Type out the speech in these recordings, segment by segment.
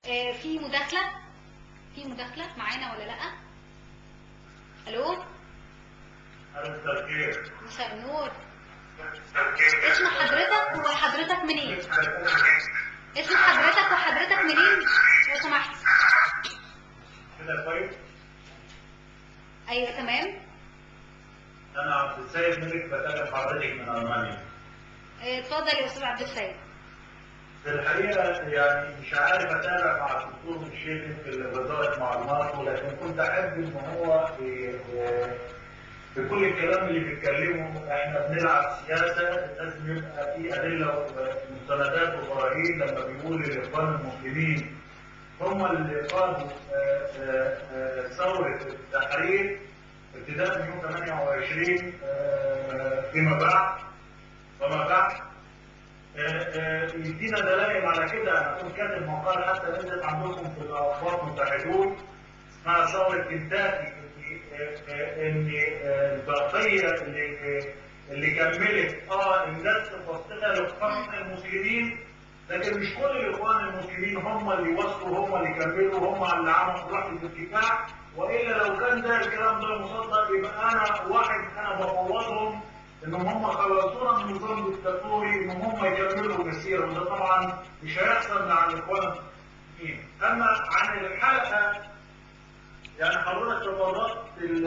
آه، في مداخلة في مداخلة معانا ولا لأ ألو التركيب مساء النور التركيب اسم حضرتك وحضرتك منين اسم حضرتك وحضرتك منين لو سمحت كده كويس ايوه تمام انا عبد السيد ملك بتابع حضرتك من المانيا آه، اتفضل يا استاذ عبد السيد في الحقيقه يعني مش عارف اتابع مع الدكتور مشيل في وزاره معلومات ولكن كنت احب ان هو في في كل الكلام اللي بيتكلمه احنا بنلعب سياسه لازم يبقى في ادله ومستندات وبراهين لما بيقول الاخوان المسلمين هم اللي قادوا آه، آه، آه، ثوره التحرير ابتداء من يوم 28 آه، فيما بعد وما بعد آه، آه، يدينا دلائل على كده انا كنت كاتب مقال حتى نزلت عندكم في الاخبار متحدون اسمها ثوره كنتاكي ان آه، ان آه، البقيه اللي آه، اللي كملت اه الناس تفصلها لاخوان المسلمين لكن مش كل الاخوان المسلمين هم اللي وصلوا هم اللي كملوا هم اللي عملوا روح الاتفاق والا لو كان ده الكلام ده مصدق يبقى انا واحد انا بفوضهم انهم هم خلصونا من النظام الدكتاتوري انهم هم يكملوا المسيره وده طبعا مش هيحصل مع الاخوان المسلمين اما عن الحلقه يعني حضرتك تطرقت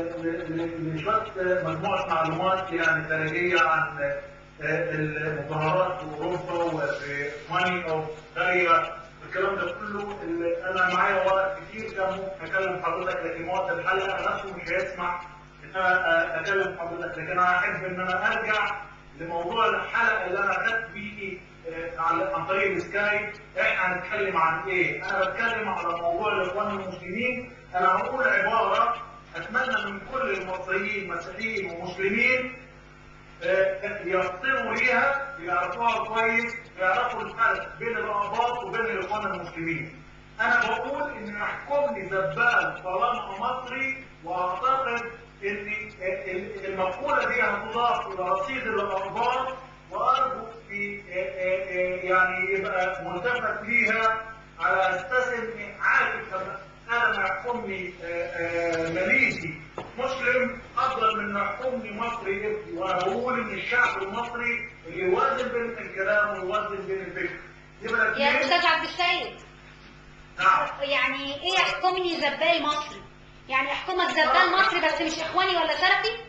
لشويه مجموعه معلومات يعني خارجيه عن آه، المظاهرات في اوروبا وفي اسبانيا او ايطاليا الكلام ده كله اللي انا معايا ورق كتير كان ممكن اكلم حضرتك لكن وقت الحلقه نفسه مش هيسمع ان انا آه، اكلم حضرتك لكن انا احب ان انا ارجع لموضوع الحلقه اللي انا خدت بيه آه، على- عن طريق السكايب احنا هنتكلم عن ايه؟ انا بتكلم على موضوع الاخوان المسلمين انا هقول عباره اتمنى من كل المصريين مسيحيين ومسلمين آه، يفطروا ليها يعرفوها كويس يعرفوا الفرق بين الرغبات وبين الاخوان المسلمين. انا بقول ان يحكمني زبال طالما مصري واعتقد ان ال- المقوله دي هتضاف الى رصيد الارباط وارجو في آه، آه، آه، يعني يبقى ملتفت ليها على اساس اني عارف لما انا ما يحكمني آه، آه، ماليزي مسلم افضل من ما يحكمني مصري ابني وانا بقول ان الشعب المصري اللي يوازن بين الكلام ويوازن بين الفكر يبقى يا الاثنين استاذ عبد السيد نعم يعني ايه يحكمني زبال مصري يعني يحكمك زبال مصري بس مش اخواني ولا سلفي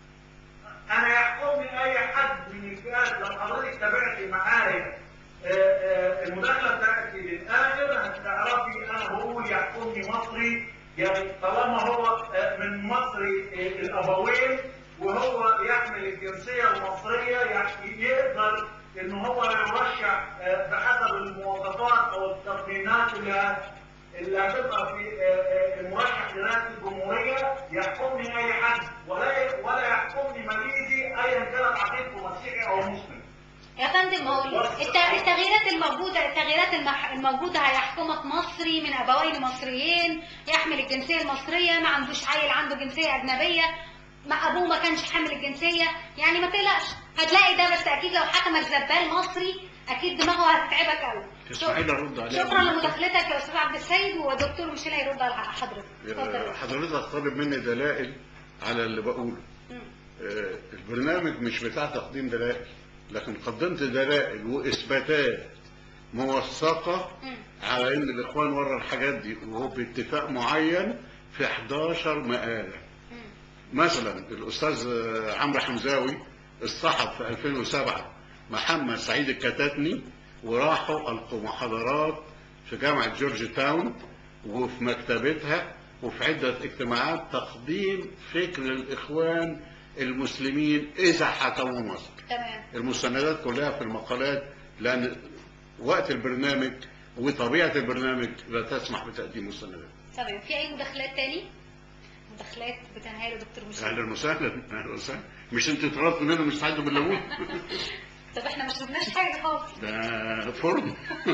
انا يحكمني اي حد من الفئات لو حضرتك تابعتي معايا آه، آه، المداخله بتاعتي للاخر هتعرفي انا بقول يحكمني مصري يعني طالما هو آه، من مصري آه، الابوين وهو يحمل الجنسيه المصريه يعني يقدر ان هو يرشح آه، بحسب المواصفات او التقنينات اللي اللي هتبقى في آه، آه، المرشح لرئاسه الجمهوريه يحكمني اي حد ولا ولا يحكمني ماليزي ايا كانت عقيدته مسيحي او مسلم. يا فندم هقول لك، الت- التغييرات الموجودة التغييرات المح- الموجودة هيحكمك مصري من أبوين مصريين يحمل الجنسية المصرية ما عندوش عيل عنده جنسية أجنبية ما أبوه ما كانش حامل الجنسية يعني ما تقلقش هتلاقي ده بس أكيد لو حكمك زبال مصري أكيد دماغه هتتعبك قوي تسمحي لي ارد عليها شكرا لمداخلتك يا أستاذ عبد السيد ودكتور ميشيل هيرد على حضرتك اتفضل حضرتك طالب مني دلائل على اللي بقوله مم. آه، البرنامج مش بتاع تقديم دلائل لكن قدمت دلائل واثباتات موثقه مم. على ان الاخوان ورا الحاجات دي وهو باتفاق معين في 11 مقاله مم. مثلا الاستاذ آه، عمرو حمزاوي اصطحب في 2007 محمد سعيد الكتاتني وراحوا القوا محاضرات في جامعه جورج تاون وفي مكتبتها وفي عده اجتماعات تقديم فكر الاخوان المسلمين اذا حكموا مصر تمام المستندات كلها في المقالات لان وقت البرنامج وطبيعه البرنامج لا تسمح بتقديم مستندات تمام في أي مداخلات تاني؟ مداخلات بتنهي له دكتور ميشيل اهلا وسهلا اهلا وسهلا مش انت طلبت منه مش تعدوا بالليمون طب احنا ما شربناش حاجة خالص ده فرن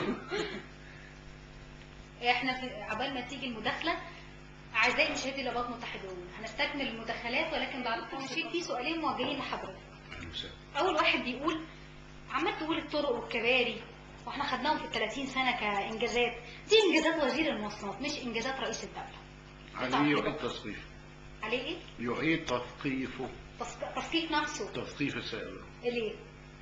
احنا في عبال ما تيجي المداخله اعزائي مشاهدي لباط متحدون هنستكمل المداخلات ولكن بعد التنشيط في سؤالين موجهين لحضرتك أهلاً وسهلاً. اول واحد بيقول عمال تقول الطرق والكباري واحنا خدناهم في ال 30 سنه كانجازات دي انجازات وزير المواصلات مش انجازات رئيس الدوله عليه يعيد تصنيفه عليه ايه يعيد تثقيفه تص- تصنيف نفسه تثقيف السائل ليه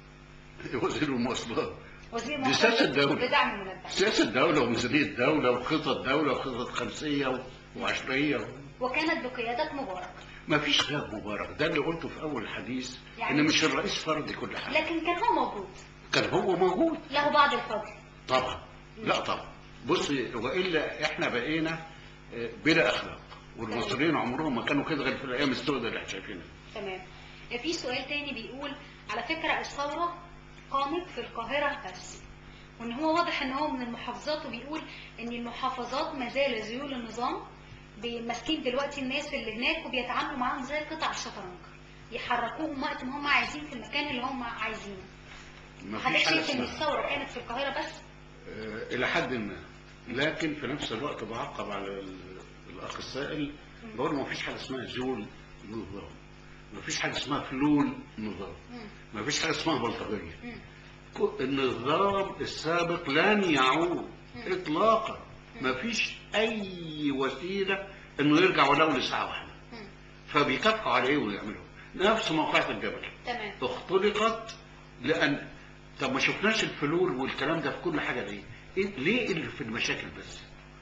وزير المواصلات وزير دي سياسة الدولة. بدعم من الدولة سياسة دولة وميزانية دولة وخطط دولة وخطط خمسية و- وعشرية وكانت بقيادة مبارك ما فيش غير مبارك ده اللي قلته في أول الحديث يعني- إن مش الرئيس فرض كل حاجة لكن كان هو موجود كان هو موجود له بعض الفضل طبعا لا طبعا بص والا احنا بقينا آه، بلا اخلاق والمصريين عمرهم ما كانوا كده غير في الايام السوداء اللي احنا شايفينها تمام في سؤال تاني بيقول على فكرة الثورة قامت في القاهرة بس وان هو واضح ان هو من المحافظات وبيقول ان المحافظات ما زال ذيول النظام ماسكين دلوقتي الناس اللي هناك وبيتعاملوا معاهم زي قطع الشطرنج يحركوهم وقت ما هم عايزين في المكان اللي هم عايزينه ما حضرتك فيش حاجه شايف ان اسمها الثورة كانت في القاهرة بس آه، الى حد ما لكن في نفس الوقت بعقب على ال- الاخ السائل بقول ما فيش حاجه اسمها زول نظام ما فيش حاجه اسمها فلول نظام مم. ما فيش حاجه اسمها بلطجيه مم. كو- النظام السابق لن يعود اطلاقا ما فيش اي وسيله انه يرجع ولو لساعه واحده مم. فبيكافحوا على ايه ويعملوا نفس موقعة الجبل تمام اختلقت لان طب ما شفناش الفلول والكلام ده في كل حاجه ليه؟ إيه ليه اللي في المشاكل بس؟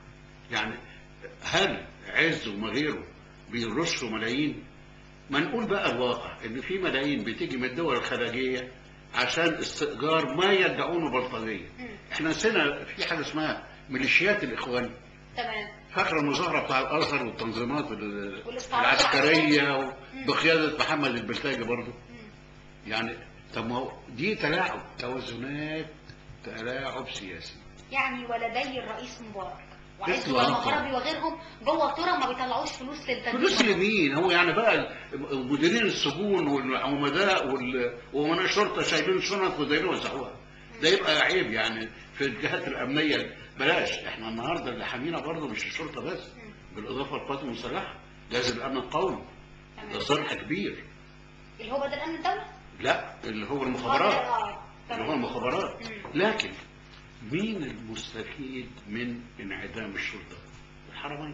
يعني هل عز وما غيره بيرشوا ملايين؟ ما نقول بقى الواقع ان في ملايين بتيجي من الدول الخارجيه عشان استئجار ما يدعونه بلطجيه. مم. احنا نسينا في حاجه اسمها ميليشيات الاخوان تمام فاكره المظاهره بتاع الازهر والتنظيمات ال- والاستعراض العسكريه بقياده محمد البلتاجي برضه مم. يعني طب ما هو دي تلاعب توازنات تلاعب سياسي يعني ولدي الرئيس مبارك وعز إطلاقاً. والمغربي وغيرهم جوه الترى ما بيطلعوش فلوس للتنمية فلوس لمين هو يعني بقى مديرين السجون والعمداء وال- ومن الشرطه شايلين شنط ودايرين يوزعوها ده يبقى عيب يعني في الجهات الامنيه بلاش احنا النهارده اللي حامينا برضه مش الشرطه بس بالاضافه للقوات المسلحه لازم الامن القومي ده تمام. صرح كبير اللي هو بدل امن الدوله لا اللي هو المخابرات اه اللي هو تمام المخابرات مم. لكن مين المستفيد من انعدام الشرطة الحرمين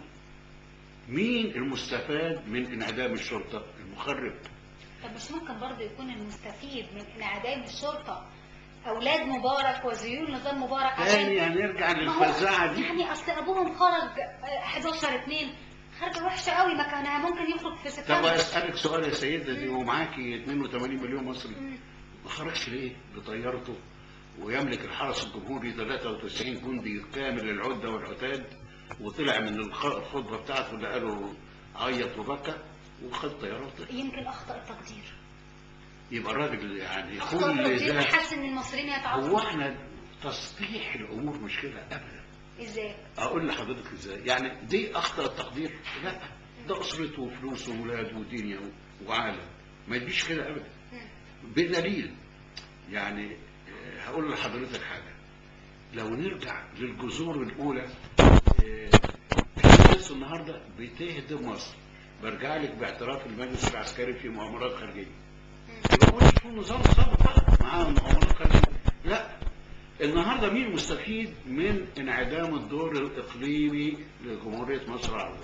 مين المستفاد من انعدام الشرطة المخرب طب مش ممكن برضه يكون المستفيد من انعدام الشرطه اولاد مبارك وذيول نظام مبارك تاني هنرجع ما هو للفزاعة دي يعني اصل ابوهم خرج آه، 11 2 خرجه وحشه قوي ما كان ممكن يخرج في طب سبتمبر اسألك سؤال يا سيدة دي ومعاكي 82 مليون مصري مم. ما خرجش ليه بطيارته ويملك الحرس الجمهوري 93 جندي كامل العدة والعتاد وطلع من الخ- الخطبة بتاعته اللي قالوا عيط وبكى وخد طيارته يمكن اخطا التقدير يبقى الراجل يعني اخطا كل التقدير ده حاسس ان المصريين هو يتعاطفوا احنا تصليح الامور مش كده ابدا ازاي اقول لحضرتك ازاي يعني دي اخطا التقدير لا ده اسرته وفلوسه واولاده ودنيا وعالم ما يجيش كده ابدا مم. بدليل يعني آه، هقول لحضرتك حاجه لو نرجع للجذور الاولى آه، في ناس النهارده بتهدم مصر برجع لك باعتراف المجلس العسكري في مؤامرات خارجيه يبقى مش في نظام سابق بقى معاه مؤامرات خارجيه لا النهارده مين مستفيد من انعدام الدور الاقليمي لجمهوريه مصر العربيه؟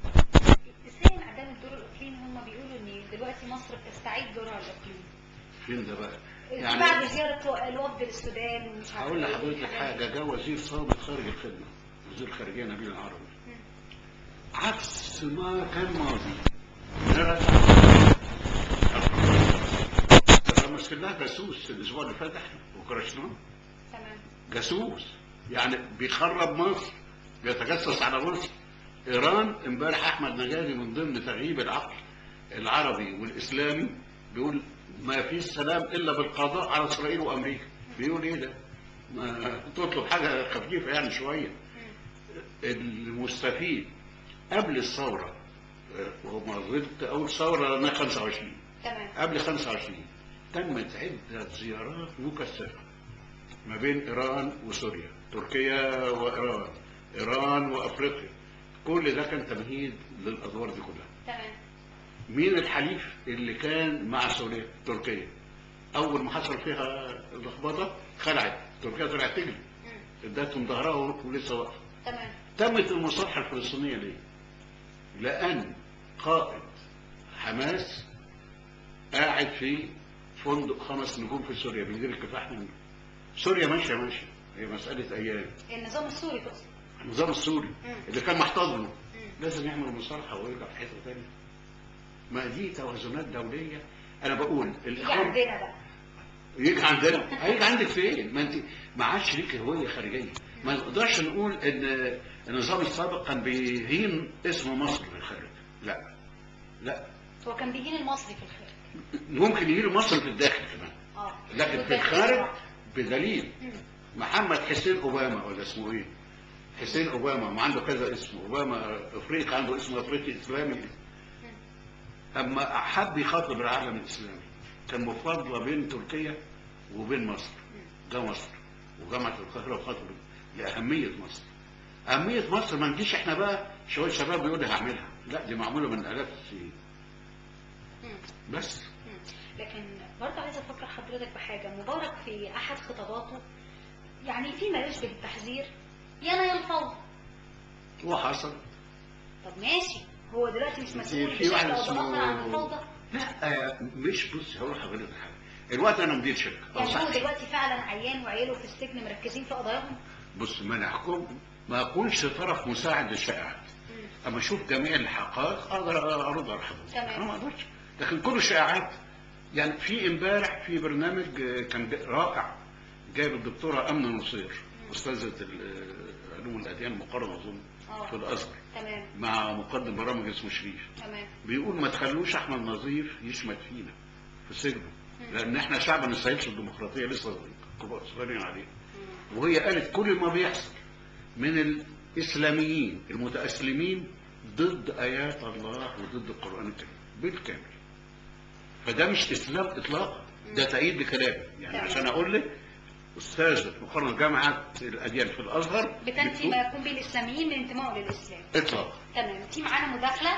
ازاي انعدام الدور الاقليمي هم بيقولوا ان دلوقتي مصر بتستعيد دورها الاقليمي فين ده بقى؟ يعني بعد زياره الوفد للسودان ومش عارف هقول إيه لحضرتك والحاجات دي. حاجه جه وزير سابق خارج الخدمه وزير الخارجيه نبيل العربي مم. عكس ما كان ماضي نرجع طب مسكناه جاسوس الاسبوع اللي فات احنا وكرشناه تمام جاسوس يعني بيخرب مصر بيتجسس على مصر ايران امبارح احمد نجاري من ضمن تغييب العقل العربي والاسلامي بيقول ما فيش سلام الا بالقضاء على اسرائيل وامريكا بيقول ايه ده ما تطلب حاجه خفيفه يعني شويه مم. المستفيد قبل الثوره آه، وما ظلت اول ثوره لنا 25 تمام قبل 25 تمت عدة زيارات مكثفة ما بين إيران وسوريا تركيا وإيران إيران وأفريقيا كل ده كان تمهيد للأدوار دي كلها تمام مين الحليف اللي كان مع سوريا تركيا أول ما حصل فيها اللخبطة خلعت تركيا طلعت تجري مم. ادتهم ظهرها ولسه واقفه تمام تمت المصالحه الفلسطينيه ليه؟ لان قائد حماس قاعد في فندق خمس نجوم في سوريا بيدير الكفاح منه سوريا ماشيه ماشيه هي مساله ايام النظام السوري تقصد النظام السوري مم. اللي كان محتضنه مم. لازم يعمل مصالحه ويرجع في حته ثانيه ما دي توازنات دوليه انا بقول يجي الاخوان عندنا بقى يجي عندنا هيجي عندك فين ما انت ما عادش ليك هويه خارجيه ما نقدرش نقول ان النظام السابق كان بيهين اسم مصر في الخارج لا لا هو كان بيهين المصري في الخارج ممكن يهين مصر في الداخل كمان اه لكن في الخارج بدليل محمد حسين اوباما ولا اسمه ايه حسين اوباما ما عنده كذا اسم اوباما افريقي عنده اسم افريقي اسلامي اما حب يخاطب العالم الاسلامي كان مفاضله بين تركيا وبين مصر ده مصر وجامعه القاهره وخاطب لاهميه مصر اهميه مصر ما نجيش احنا بقى شويه شباب بيقول هعملها لا دي معموله من الاف السنين بس لكن برضه عايزه افكر حضرتك بحاجه مبارك في احد خطاباته يعني فيما يشبه التحذير يا انا يا الفوضى هو حصل طب ماشي هو دلوقتي مش مسؤول في واحد بشكل او اسمه باخر عن الفوضى لا آه، مش بص هقول لحضرتك حاجه الوقت انا مدير شركه يعني هو أنصحك. دلوقتي فعلا عيان وعياله في السجن مركزين في قضاياهم بص ما نحكم ما اكونش طرف مساعد للشائعات اما اشوف جميع الحقائق اقدر ارد على حضرتك تمام. انا ما اقدرش لكن كل الشائعات يعني في امبارح في برنامج آه، كان ب- رائع جايب الدكتوره امنه نصير استاذه ال- آه، علوم الاديان مقارنه اظن آه. في الازهر تمام مع مقدم برامج اسمه شريف تمام بيقول ما تخلوش احمد نظيف يشمت فينا في سجنه لان احنا شعب ما نستاهلش الديمقراطيه لسه كبار صغيرين عليه مم. وهي قالت كل ما بيحصل من الاسلاميين المتاسلمين ضد ايات الله وضد القران الكريم بالكامل فده مش اسلام اطلاقا ده تأييد لكلامي يعني تمام. عشان اقول لك استاذه مقارنه جامعه الاديان في الازهر بتنفي بتقول ما يكون به الاسلاميين من انتمائه للاسلام اطلاقا تمام في معانا مداخله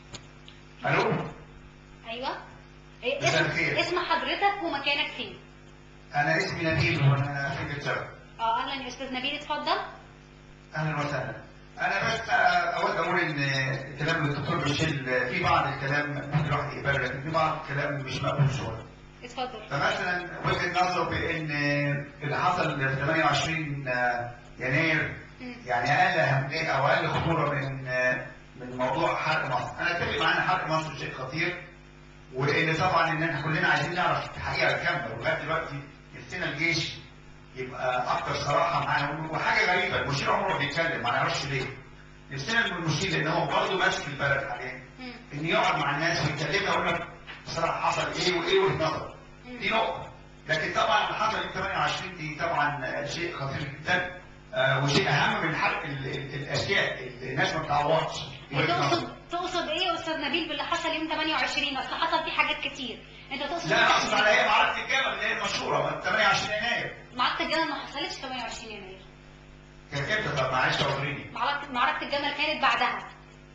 الو ايوه إيه مساء اسم, الخير. اسم حضرتك ومكانك فين انا اسمي نبيل وانا في انجلترا اه اهلا يا استاذ نبيل اتفضل اهلا وسهلا انا بس اود اقول ان كلام الدكتور بشيل في بعض الكلام ممكن الواحد يقبله لكن في بعض الكلام مش مقبول شويه اتفضل فمثلا وجهه نظره بان اللي حصل في 28 يناير مم. يعني اقل اهميه او اقل خطوره من من موضوع حرق مصر انا اتفق معاه ان حرق مصر شيء خطير وان طبعا ان احنا كلنا عايزين نعرف الحقيقه الكامله ولغايه دلوقتي نفسنا الجيش يبقى اكتر صراحه معانا وحاجه غريبه المشير عمره ما بيتكلم ما نعرفش ليه نفسنا من المشير لان هو برضه ماسك البلد حاليا مم. ان يقعد مع الناس ويكلمنا يقول لك بصراحه حصل ايه وايه وجهه نظر دي نقطه لكن طبعا اللي حصل يوم 28 دي طبعا شيء خطير جدا آه، وشيء اهم من حرق ال- ال- الاشياء اللي الناس ما بتعوضش وجهة نظر. تقصد تقصد ايه يا استاذ نبيل باللي حصل يوم 28 اصل حصل فيه حاجات كتير انت تقصد لا انا اقصد على هي معركه الجبل اللي هي المشهوره من 28 يناير معركه الجمل ما حصلتش 28 يناير كانت امتى طب معلش اعذريني معركه معركه الجمل كانت بعدها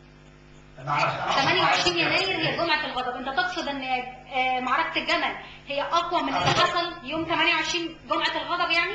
انا اعرف أنا أقصد 28 معركة يناير هي الجبل. جمعه الغضب انت تقصد ان آه، معركه الجمل هي اقوى من اللي آه. حصل يوم 28 جمعه الغضب يعني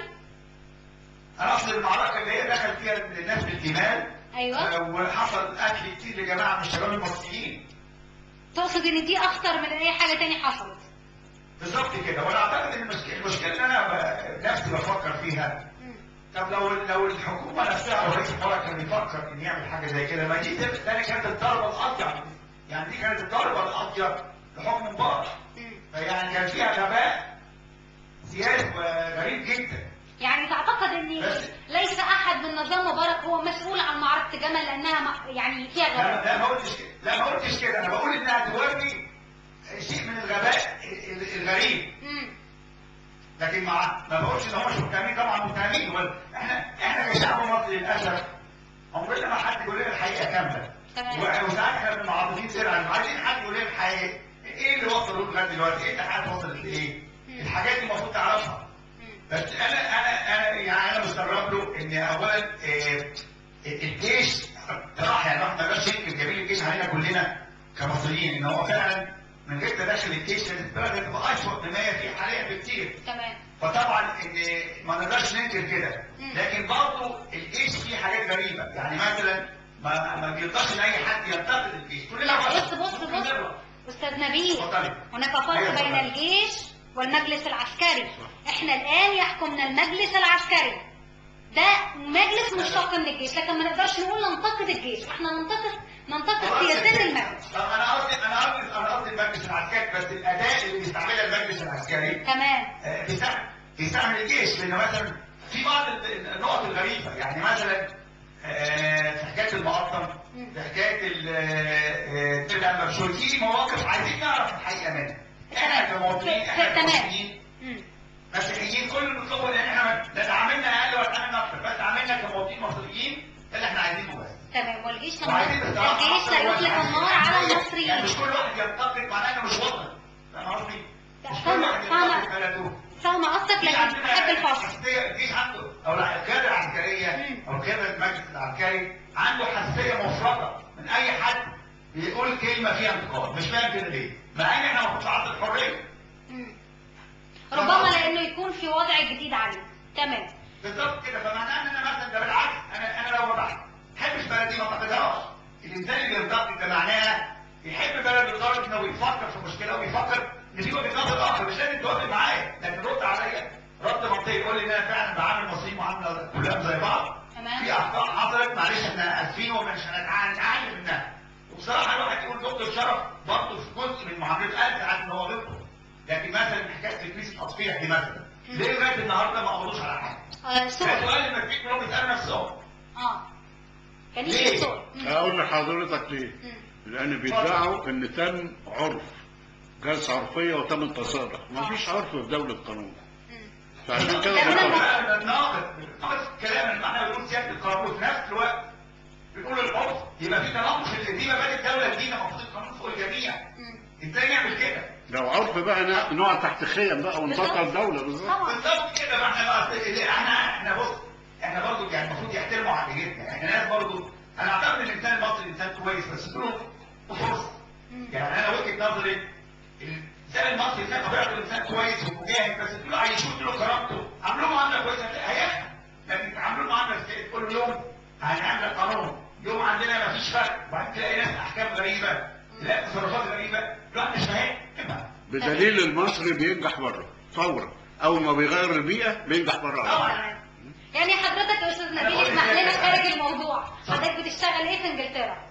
انا اقصد المعركه اللي هي دخل فيها الناس بالجمال ايوه آه، وحصل قتل كتير لجماعه من الشباب المصريين تقصد ان دي اخطر من اي حاجه تاني حصلت بالظبط كده وانا اعتقد ان المشكله المشكله اللي انا ب- نفسي بفكر فيها مم. طب لو لو الحكومه نفسها او رئيس الحكومه كان بيفكر ان يعمل حاجه زي كده ما دي ده ده كانت الضربه القاضيه يعني دي كانت الضربه القاضيه لحكم مبارك مم. فيعني كان فيها غباء سياسي غريب جدا يعني تعتقد ان بس- ليس احد من نظام مبارك هو مسؤول عن معركه الجمل لانها م- يعني فيها لا غلط لا ما قلتش كده لا ما قلتش كده انا بقول انها توري شيء من الغباء ال- ال- الغريب مم. لكن مع ما بقولش ان هم مش متهمين طبعا متهمين ولا احنا احنا كشعب مصري للاسف عمرنا ما حد يقول لنا الحقيقه كامله تمام. و- وساعات احنا بنبقى معاطفين سرعا عايزين حد يقول لنا الحقيقه ايه اللي وصلوا لغايه دلوقتي؟ ايه الحاجات وصلت لايه؟ مم. الحاجات دي المفروض تعرفها مم. بس انا انا انا يعني انا مستغرب له ان اولا آه، الجيش راح يعني احنا بس يمكن جميل الجيش علينا كلنا كمصريين ان هو فعلا من غير تدخل الجيش كانت البلد هتبقى اسوء مما هي فيه حاليا بكتير تمام فطبعا ان ما نقدرش ننكر كده مم. لكن برضه الجيش فيه حاجات غريبه يعني مثلا ما ما بيرضاش ان اي حد ينتقد الجيش كلنا لا بشر. بص بص ممكن بص نغلط. استاذ نبيل اتفضلي. هناك فرق أيوة، بين اتفضلي. الجيش والمجلس العسكري احنا الان يحكمنا المجلس العسكري ده مجلس مشتق من الجيش لكن ما نقدرش نقول ننتقد الجيش احنا ننتقد ننتقد خلاص سياسات كده. المجلس طب انا قصدي انا قصدي انا قصدي المجلس العسكري بس الاداء اللي بيستعملها المجلس العسكري تمام آه، بيستعمل بيستعمل الجيش لان مثلا في بعض ال- النقط الغريبه يعني مثلا آه، في حكايه المقطم مم. في حكايه ال- آه، تبقى مبشور في مواقف عايزين نعرف الحقيقه منها احنا كمواطنين احنا تمام. كمصريين مم. مسيحيين كل اللي بنطلبه ان احنا لا تعاملنا اقل ولا تعاملنا اكتر بس تعاملنا كمواطنين مصريين ده اللي احنا عايزينه بس تمام والجيش لما وعايزين بصراحة الجيش لا أكتر يطلق واحد النار على يعني المصريين مش كل واحد ينتقد معناه انه مش وطني فاهم قصدي؟ لا، مش كل فاهمة- واحد فاهمة. ينتقد بلده فاهمة قصدك في لكن عندنا بحب الفصل حساسية الجيش عنده او لا، القيادة العسكرية مم. او قيادة المجلس العسكري عنده حساسية مفرطة من اي حد بيقول كلمة فيها انتقاد مش فاهم كده ليه؟ مع ان احنا المفروض في عصر الحرية مم. ربما لانه يكون في وضع جديد عليه تمام بالظبط كده فمعناه ان انا مثلا ده بالعكس انا انا لو ما بحبش بلدي ما انتقدهاش الانسان اللي ينتقد ده معناها يحب بلده لدرجه انه يفكر في مشكله ويفكر ان في وجهه نظر اخر مش لازم توافق معايا لكن رد عليا رد منطقي يقول لي ان انا فعلا بعامل المصريين معامله كلهم زي بعض تمام. في اخطاء حصلت معلش احنا اسفين ومش هنتعلم منها وبصراحه الواحد يقول دكتور شرف برضه في جزء من معاملته قال عن ان هو غلط لكن مثلا حكايه تكنيس الاطفيح دي مثلا ليه لغايه النهارده ما قبضوش على حد؟ آه ده سؤال سؤال المسيح كلهم بيسالوا نفسهم اه كان ليه؟ يجي سؤال مم. اقول لحضرتك ليه مم. لان بيدعوا ان تم عرف جلسه عرفيه وتم التصالح مفيش عرف في دوله قانون مم. فعشان كده ده من بنقول- ده الناقد ناقد الكلام اللي احنا بنقول سياده القانون وفي نفس الوقت بنقول العرف يبقى في تناقض في القديمه بين الدوله الجديده المفروض القانون فوق الجميع مم. ازاي نعمل كده؟ لو عرف بقى ن- نقع تحت خيم بقى ونفكر دوله بالظبط طبعا بالظبط كده ما احنا بقى احنا احنا بص احنا برضه يعني المفروض يحترموا عقليتنا احنا ناس برضه انا اعتقد ان الانسان المصري انسان كويس بس له فرصه مم. يعني انا وجهه نظري الانسان المصري انسان طبيعته انسان كويس ومجاهد بس تقول له عيشوه له كرامته عاملوه معامله كويسه هيفهم لكن تعاملوه معامله ازاي تقول له يوم هنعمل قانون يوم عندنا مفيش فرق وبعدين تلاقي ناس احكام غريبه تلاقي تصرفات غريبه الواحد مش فاهمها بدليل المصري بينجح بره فورا اول ما بيغير البيئه بينجح بره على طول. طبعا يعني حضرتك يا استاذ نبيل بقول اسمح لك- لنا خارج الموضوع حضرتك بتشتغل ايه في انجلترا؟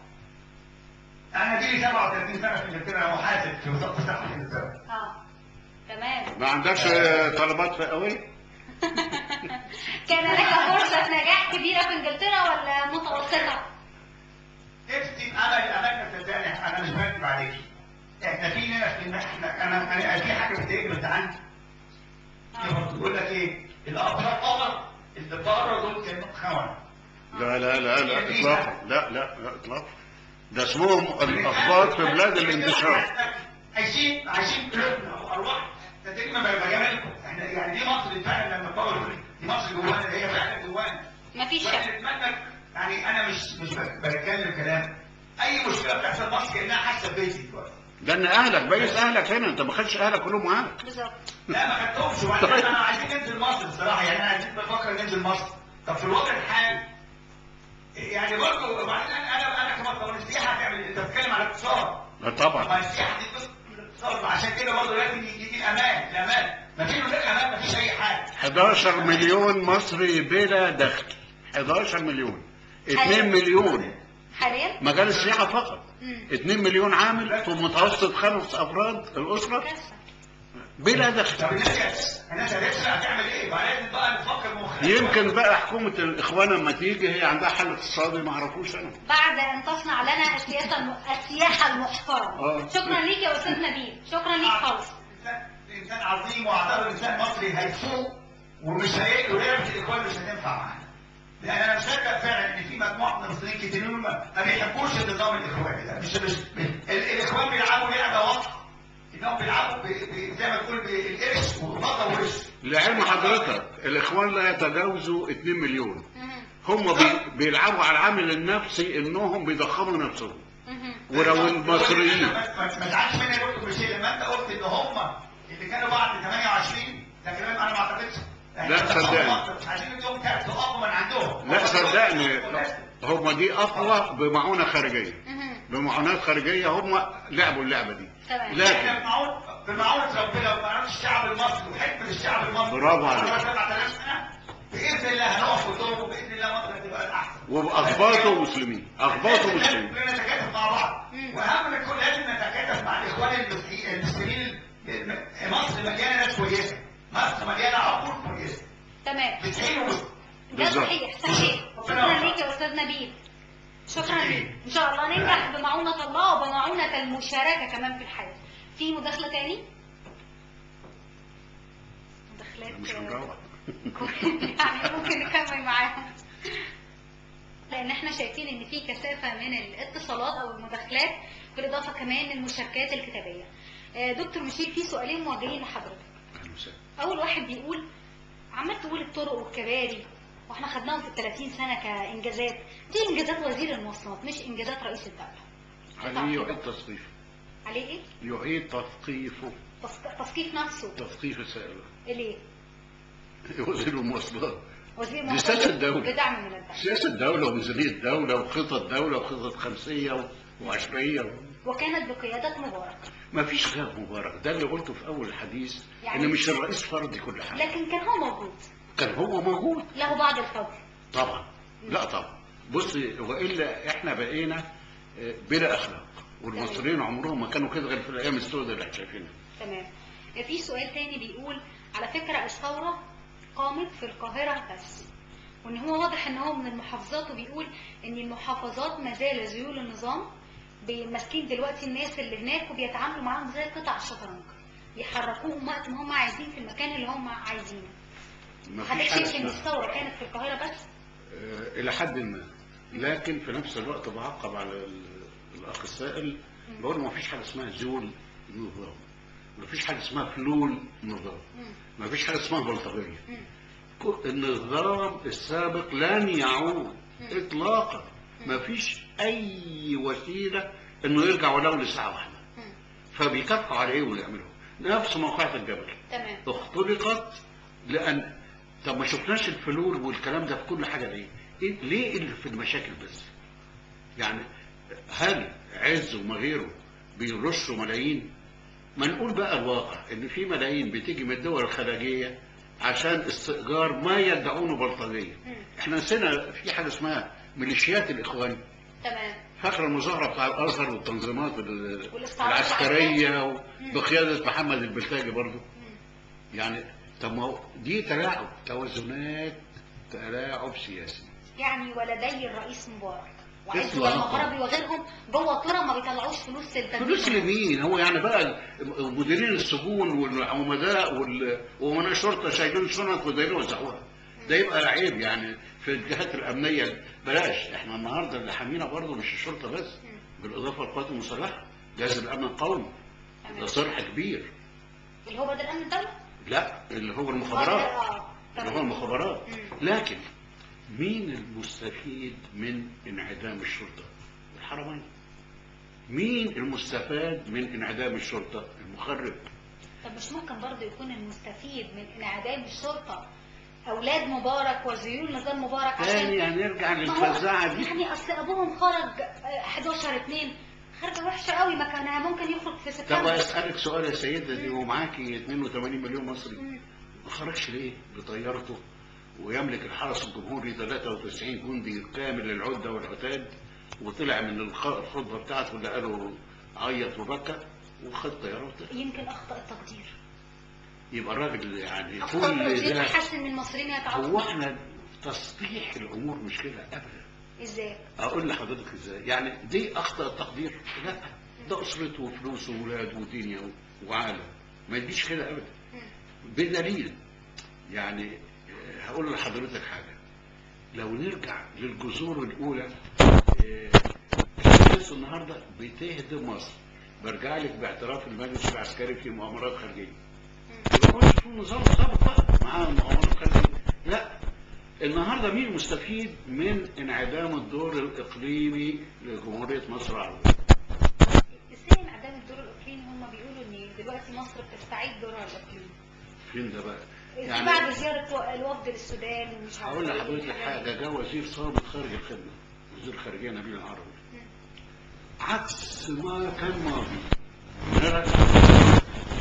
انا دي لي 37 سنه في انجلترا محاسب في وزاره الصحه في انجلترا اه تمام ما عندكش طلبات فئويه كان لك فرصة نجاح كبيرة في انجلترا ولا متوسطة؟ نفسي امل املنا صدقني انا مش بكذب عليكي احنا في ناس في احنا انا انا في حاجه بتضايقني بس عندي بيقول لك ايه الاطفال قمر اللي بره دول كانوا خونه لا لا لا لا اطلاقا لا لا لا اطلاقا ده اسمهم الاخبار في بلاد الانتشار عايشين عايشين قلوبنا وارواح صدقني ما بجاملكم احنا يعني دي مصر فعلا لما تقول دي مصر جوانا هي فعلا جوانا مفيش واحنا شك نتمنى يعني انا مش مش بتكلم كلام اي مشكله بتحصل مصر كانها حاسه ببيتي دلوقتي ده ان اهلك بيس اهلك هنا انت ما خدتش اهلك كلهم معاك بالظبط لا ما خدتهمش وبعدين انا عايزين ننزل مصر الصراحه يعني انا عايزين بفكر ننزل مصر طب في الوضع الحالي يعني برضه وبعدين انا انا انا كمان طب السياحه هتعمل إيه؟ انت بتتكلم على الاقتصاد لا طب طبعا ما السياحه دي جزء من الاقتصاد عشان كده برضه لازم يجي الامان الامان ما فيش غير امان ما فيش اي حاجه 11 مليون مصري بلا دخل 11 مليون 2 مليون حاليا؟ مجال السياحه فقط مم. 2 مليون عامل في متوسط خمس افراد الاسره كارثة. بلا دخل طب الناس الناس هتسرق هتعمل ايه؟ بقى لازم بقى نفكر مخ يمكن بقى حكومه الاخوان لما تيجي هي عندها حل اقتصادي ما اعرفوش انا بعد ان تصنع لنا السياسة الم... السياحة المحترمة آه. شكرا ليك يا استاذ نبيل شكرا ليك خالص إنسان- انسان عظيم واعتبر انسان مصري هيفوق ومش هيقل ولعبه الاخوان مش هتنفع معانا. لان انا مصدق فعلا ان في مجموعه من المصريين كتيرين ما ما بيحبوش النظام الاخواني ده مش مش ال- الاخوان بيلعبوا لعبه واضحه انهم بيلعبوا ب- ب- زي ما تقول بالقرش وبطه وقرش لعلم حضرتك الاخوان لا يتجاوزوا 2 مليون مهم. هم بي بيلعبوا على العامل النفسي انهم بيضخموا نفسهم مهم. ولو المصريين ما ما- ما تزعلش مني يا دكتور ميشيل لما انت قلت ان هم اللي كانوا بعد 28 لكن انا ما اعتقدش إحنا لا، صدقني. مصر عايزين نديهم كارت اقوى من عندهم لا صدقني هم دي اقوى بمعونه خارجيه مهم. بمعونات خارجيه هم لعبوا اللعبه دي تمام. احنا لكن بمعون بمعونة ربنا وبمعونة الشعب المصري وحكمة الشعب المصري برافو عليك. بعد 7000 سنة باذن الله هنقف قدامه وباذن الله مصر هتبقى الاحسن وباخباطه مسلمين اخباطه لازم مسلمين كلنا نتكاتف مع بعض مم. واهم من كل لازم نتكاتف مع الاخوان المسلمين المسلمين مصر مليانه ناس كويسه مصر مليانه عقول كويسه تمام بتعين وسط ده بالظبط. صحيح صحيح شكرا ليك يا استاذ نبيل شكرا ليك ان شاء الله ننجح بمعونة الله وبمعونة المشاركة كمان في الحياة في مداخلة تاني مداخلات مش هنروح يعني ممكن نكمل معاهم لان احنا شايفين ان في كثافة من الاتصالات او المداخلات بالاضافة كمان للمشاركات الكتابية آه، دكتور مشير في سؤالين موجهين لحضرتك أهلا وسهلا. اول واحد بيقول عمال تقول الطرق والكباري واحنا خدناهم في ال 30 سنه كانجازات دي انجازات وزير المواصلات مش انجازات رئيس الدوله عليه يعيد تصنيفه عليه ايه يعيد تثقيفه تسق- تثقيف نفسه تثقيف السائل ليه وزير المواصلات وزير دي سياسة الدولة. بدعم من الدوله سياسة الدولة وميزانية الدولة وخطط دولة وخطط خمسية و- وعشرية وكانت بقياده مبارك ما فيش خلاف مبارك ده اللي قلته في أول الحديث يعني- إن مش الرئيس فرض كل حاجة لكن كان هو موجود كان هو موجود له بعض الفضل طبعا لا طبعا بص والا احنا بقينا آه، بلا اخلاق والمصريين عمرهم ما كانوا كده غير في الايام السوداء اللي احنا شايفينها تمام في سؤال تاني بيقول على فكره الثوره قامت في القاهره بس وان هو واضح ان هو من المحافظات وبيقول ان المحافظات ما زال ذيول النظام ماسكين دلوقتي الناس اللي هناك وبيتعاملوا معاهم زي قطع الشطرنج يحركوهم وقت ما هم عايزين في المكان اللي هم عايزينه ما حضرتك فيش حاجه شايف ان اسمها الثوره كانت في القاهره بس آه، الى حد ما لكن في نفس الوقت بعقب على ال- الاخ السائل بقول ما فيش حاجه اسمها زول نظام ما فيش حاجه اسمها فلول نظام مم. ما فيش حاجه اسمها بلطجيه مم. كل- النظام السابق لن يعود اطلاقا ما فيش اي وسيله انه يرجع ولو لساعه واحده مم. فبيكافئوا على ايه ويعملوا نفس موقعة الجبل تمام اختلقت لان طب ما شفناش الفلول والكلام ده في كل حاجه ليه؟ إيه ليه اللي في المشاكل بس؟ يعني هل عز وما غيره بيرشوا ملايين؟ ما نقول بقى الواقع ان في ملايين بتيجي من الدول الخارجيه عشان استئجار ما يدعونه بلطجيه. مم. احنا نسينا في حاجه اسمها ميليشيات الاخوان تمام فاكره المظاهره بتاع الازهر والتنظيمات ال- والاستعراض العسكريه مم. بقياده محمد البلتاجي برضه مم. يعني طب ما هو دي تلاعب توازنات تلاعب سياسي يعني ولدي الرئيس مبارك وعز إطلاقاً. والمغربي وغيرهم جوه الطرة ما بيطلعوش فلوس للتنفيذ فلوس لمين هو يعني بقى مديرين السجون والعمداء وال- ومناء الشرطه شايلين شنط ودايرين يوزعوها ده يبقى عيب يعني في الجهات الامنيه بلاش احنا النهارده اللي حامينا برضه مش الشرطه بس مم. بالاضافه للقوات المسلحه جهاز الامن القومي تمام. ده صرح كبير اللي هو بدل امن الدوله لا اللي هو المخابرات آه، اللي هو تمام. المخابرات مم. لكن مين المستفيد من انعدام الشرطة الحرمين مين المستفاد من انعدام الشرطة المخرب طب مش ممكن برضه يكون المستفيد من انعدام الشرطه اولاد مبارك وزيول نظام مبارك تاني عشان هنرجع ما هو للفزاعة دي يعني اصل ابوهم خرج آه، 11 2 خرجه وحشه قوي ما كان ممكن يخرج في طب سبتمبر اسألك سؤال يا سيدة دي ومعاكي 82 مليون مصري مم. ما خرجش ليه بطيارته ويملك الحرس الجمهوري 93 جندي كامل العدة والعتاد وطلع من الخ- الخطبة بتاعته اللي قالوا عيط وبكى وخد طيارة وطلع يمكن اخطا التقدير يبقى الراجل يعني اخطا كل التقدير ده حاسس ان المصريين هو يتعاطفوا احنا تصليح الامور مش كده ابدا ازاي اقول لحضرتك ازاي يعني دي اخطا التقدير لا ده اسرته وفلوسه وولاده ودنيا وعالم ما يجيش كده ابدا مم. بدليل يعني آه، هقول لحضرتك حاجه لو نرجع للجذور الاولى آه، الناس النهارده بتهدم مصر برجع لك باعتراف المجلس العسكري في مؤامرات خارجيه ما يكونش في نظام سابق بقى مع مؤامرات خارجيه لا النهارده مين مستفيد من انعدام الدور الاقليمي لجمهوريه مصر العربيه؟ ازاي انعدام الدور الاقليمي هم بيقولوا ان دلوقتي مصر بتستعيد دورها الاقليمي فين ده بقى يعني بعد زياره و- الوفد للسودان ومش عارف هقول إيه لحضرتك والحاجات دي. حاجه جه وزير سابق خارج الخدمه وزير الخارجيه نبيل العربي عكس ما كان ماضي نرى-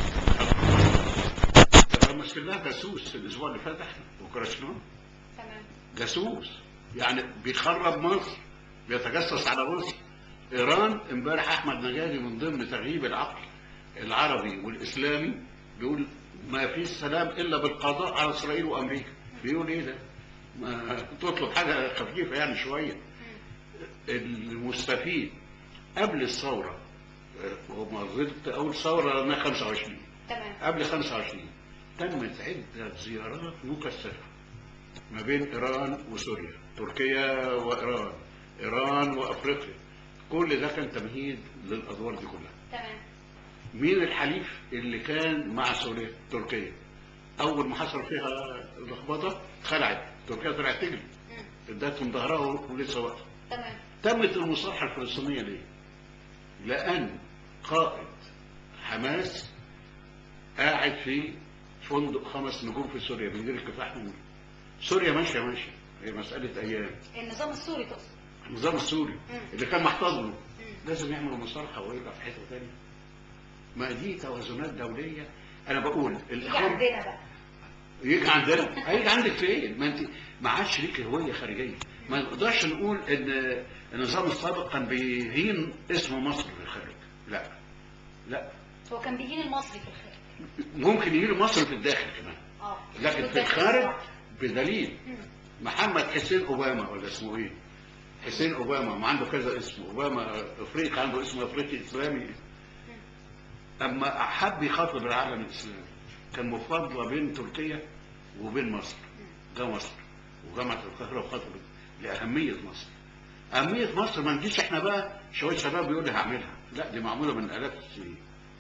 طب مسكناه جاسوس الاسبوع اللي فات احنا وكرشناه تمام جاسوس يعني بيخرب مصر بيتجسس على مصر ايران امبارح احمد نجادي من ضمن تغييب العقل العربي والاسلامي بيقول ما فيش سلام الا بالقضاء على اسرائيل وامريكا بيقول ايه ده ما تطلب حاجه خفيفه يعني شويه المستفيد قبل الثوره وما زلت اول ثوره لنا 25 تمام قبل 25 تمت عدة زيارات مكثفة ما بين إيران وسوريا تركيا وإيران إيران وأفريقيا كل ده كان تمهيد للأدوار دي كلها تمام مين الحليف اللي كان مع سوريا تركيا أول ما حصل فيها لخبطة خلعت تركيا طلعت تجري مم. ادتهم ظهرها ولسه واقفة تمام تمت المصالحة الفلسطينية ليه؟ لأن قائد حماس قاعد في فندق خمس نجوم في سوريا بيدير الكفاح منه سوريا ماشية ماشية هي مسألة أيام النظام السوري تقصد النظام السوري مم. اللي كان محتضنه مم. لازم يعملوا مصالحة ويرجع في حتة تانية ما دي توازنات دولية أنا بقول يجي الإخوان عندنا بقى يجي عندنا هيجي عندك فين ما انت ما عادش ليك هويه خارجيه ما نقدرش نقول ان النظام السابق كان بيهين اسم مصر في الخارج لا لا هو كان بيهين المصري في الخارج ممكن يهين مصر في الداخل كمان اه لكن في الخارج بدليل محمد حسين اوباما ولا اسمه ايه حسين اوباما ما عنده كذا اسم اوباما افريقي عنده اسم افريقي اسلامي اما حب يخاطب العالم الاسلامي كان مفاضله بين تركيا وبين مصر ده مصر وجامعه القاهره وخاطبت لاهميه مصر اهميه مصر ما نجيش احنا بقى شويه شباب بيقول لي هعملها لا دي معموله من الاف السنين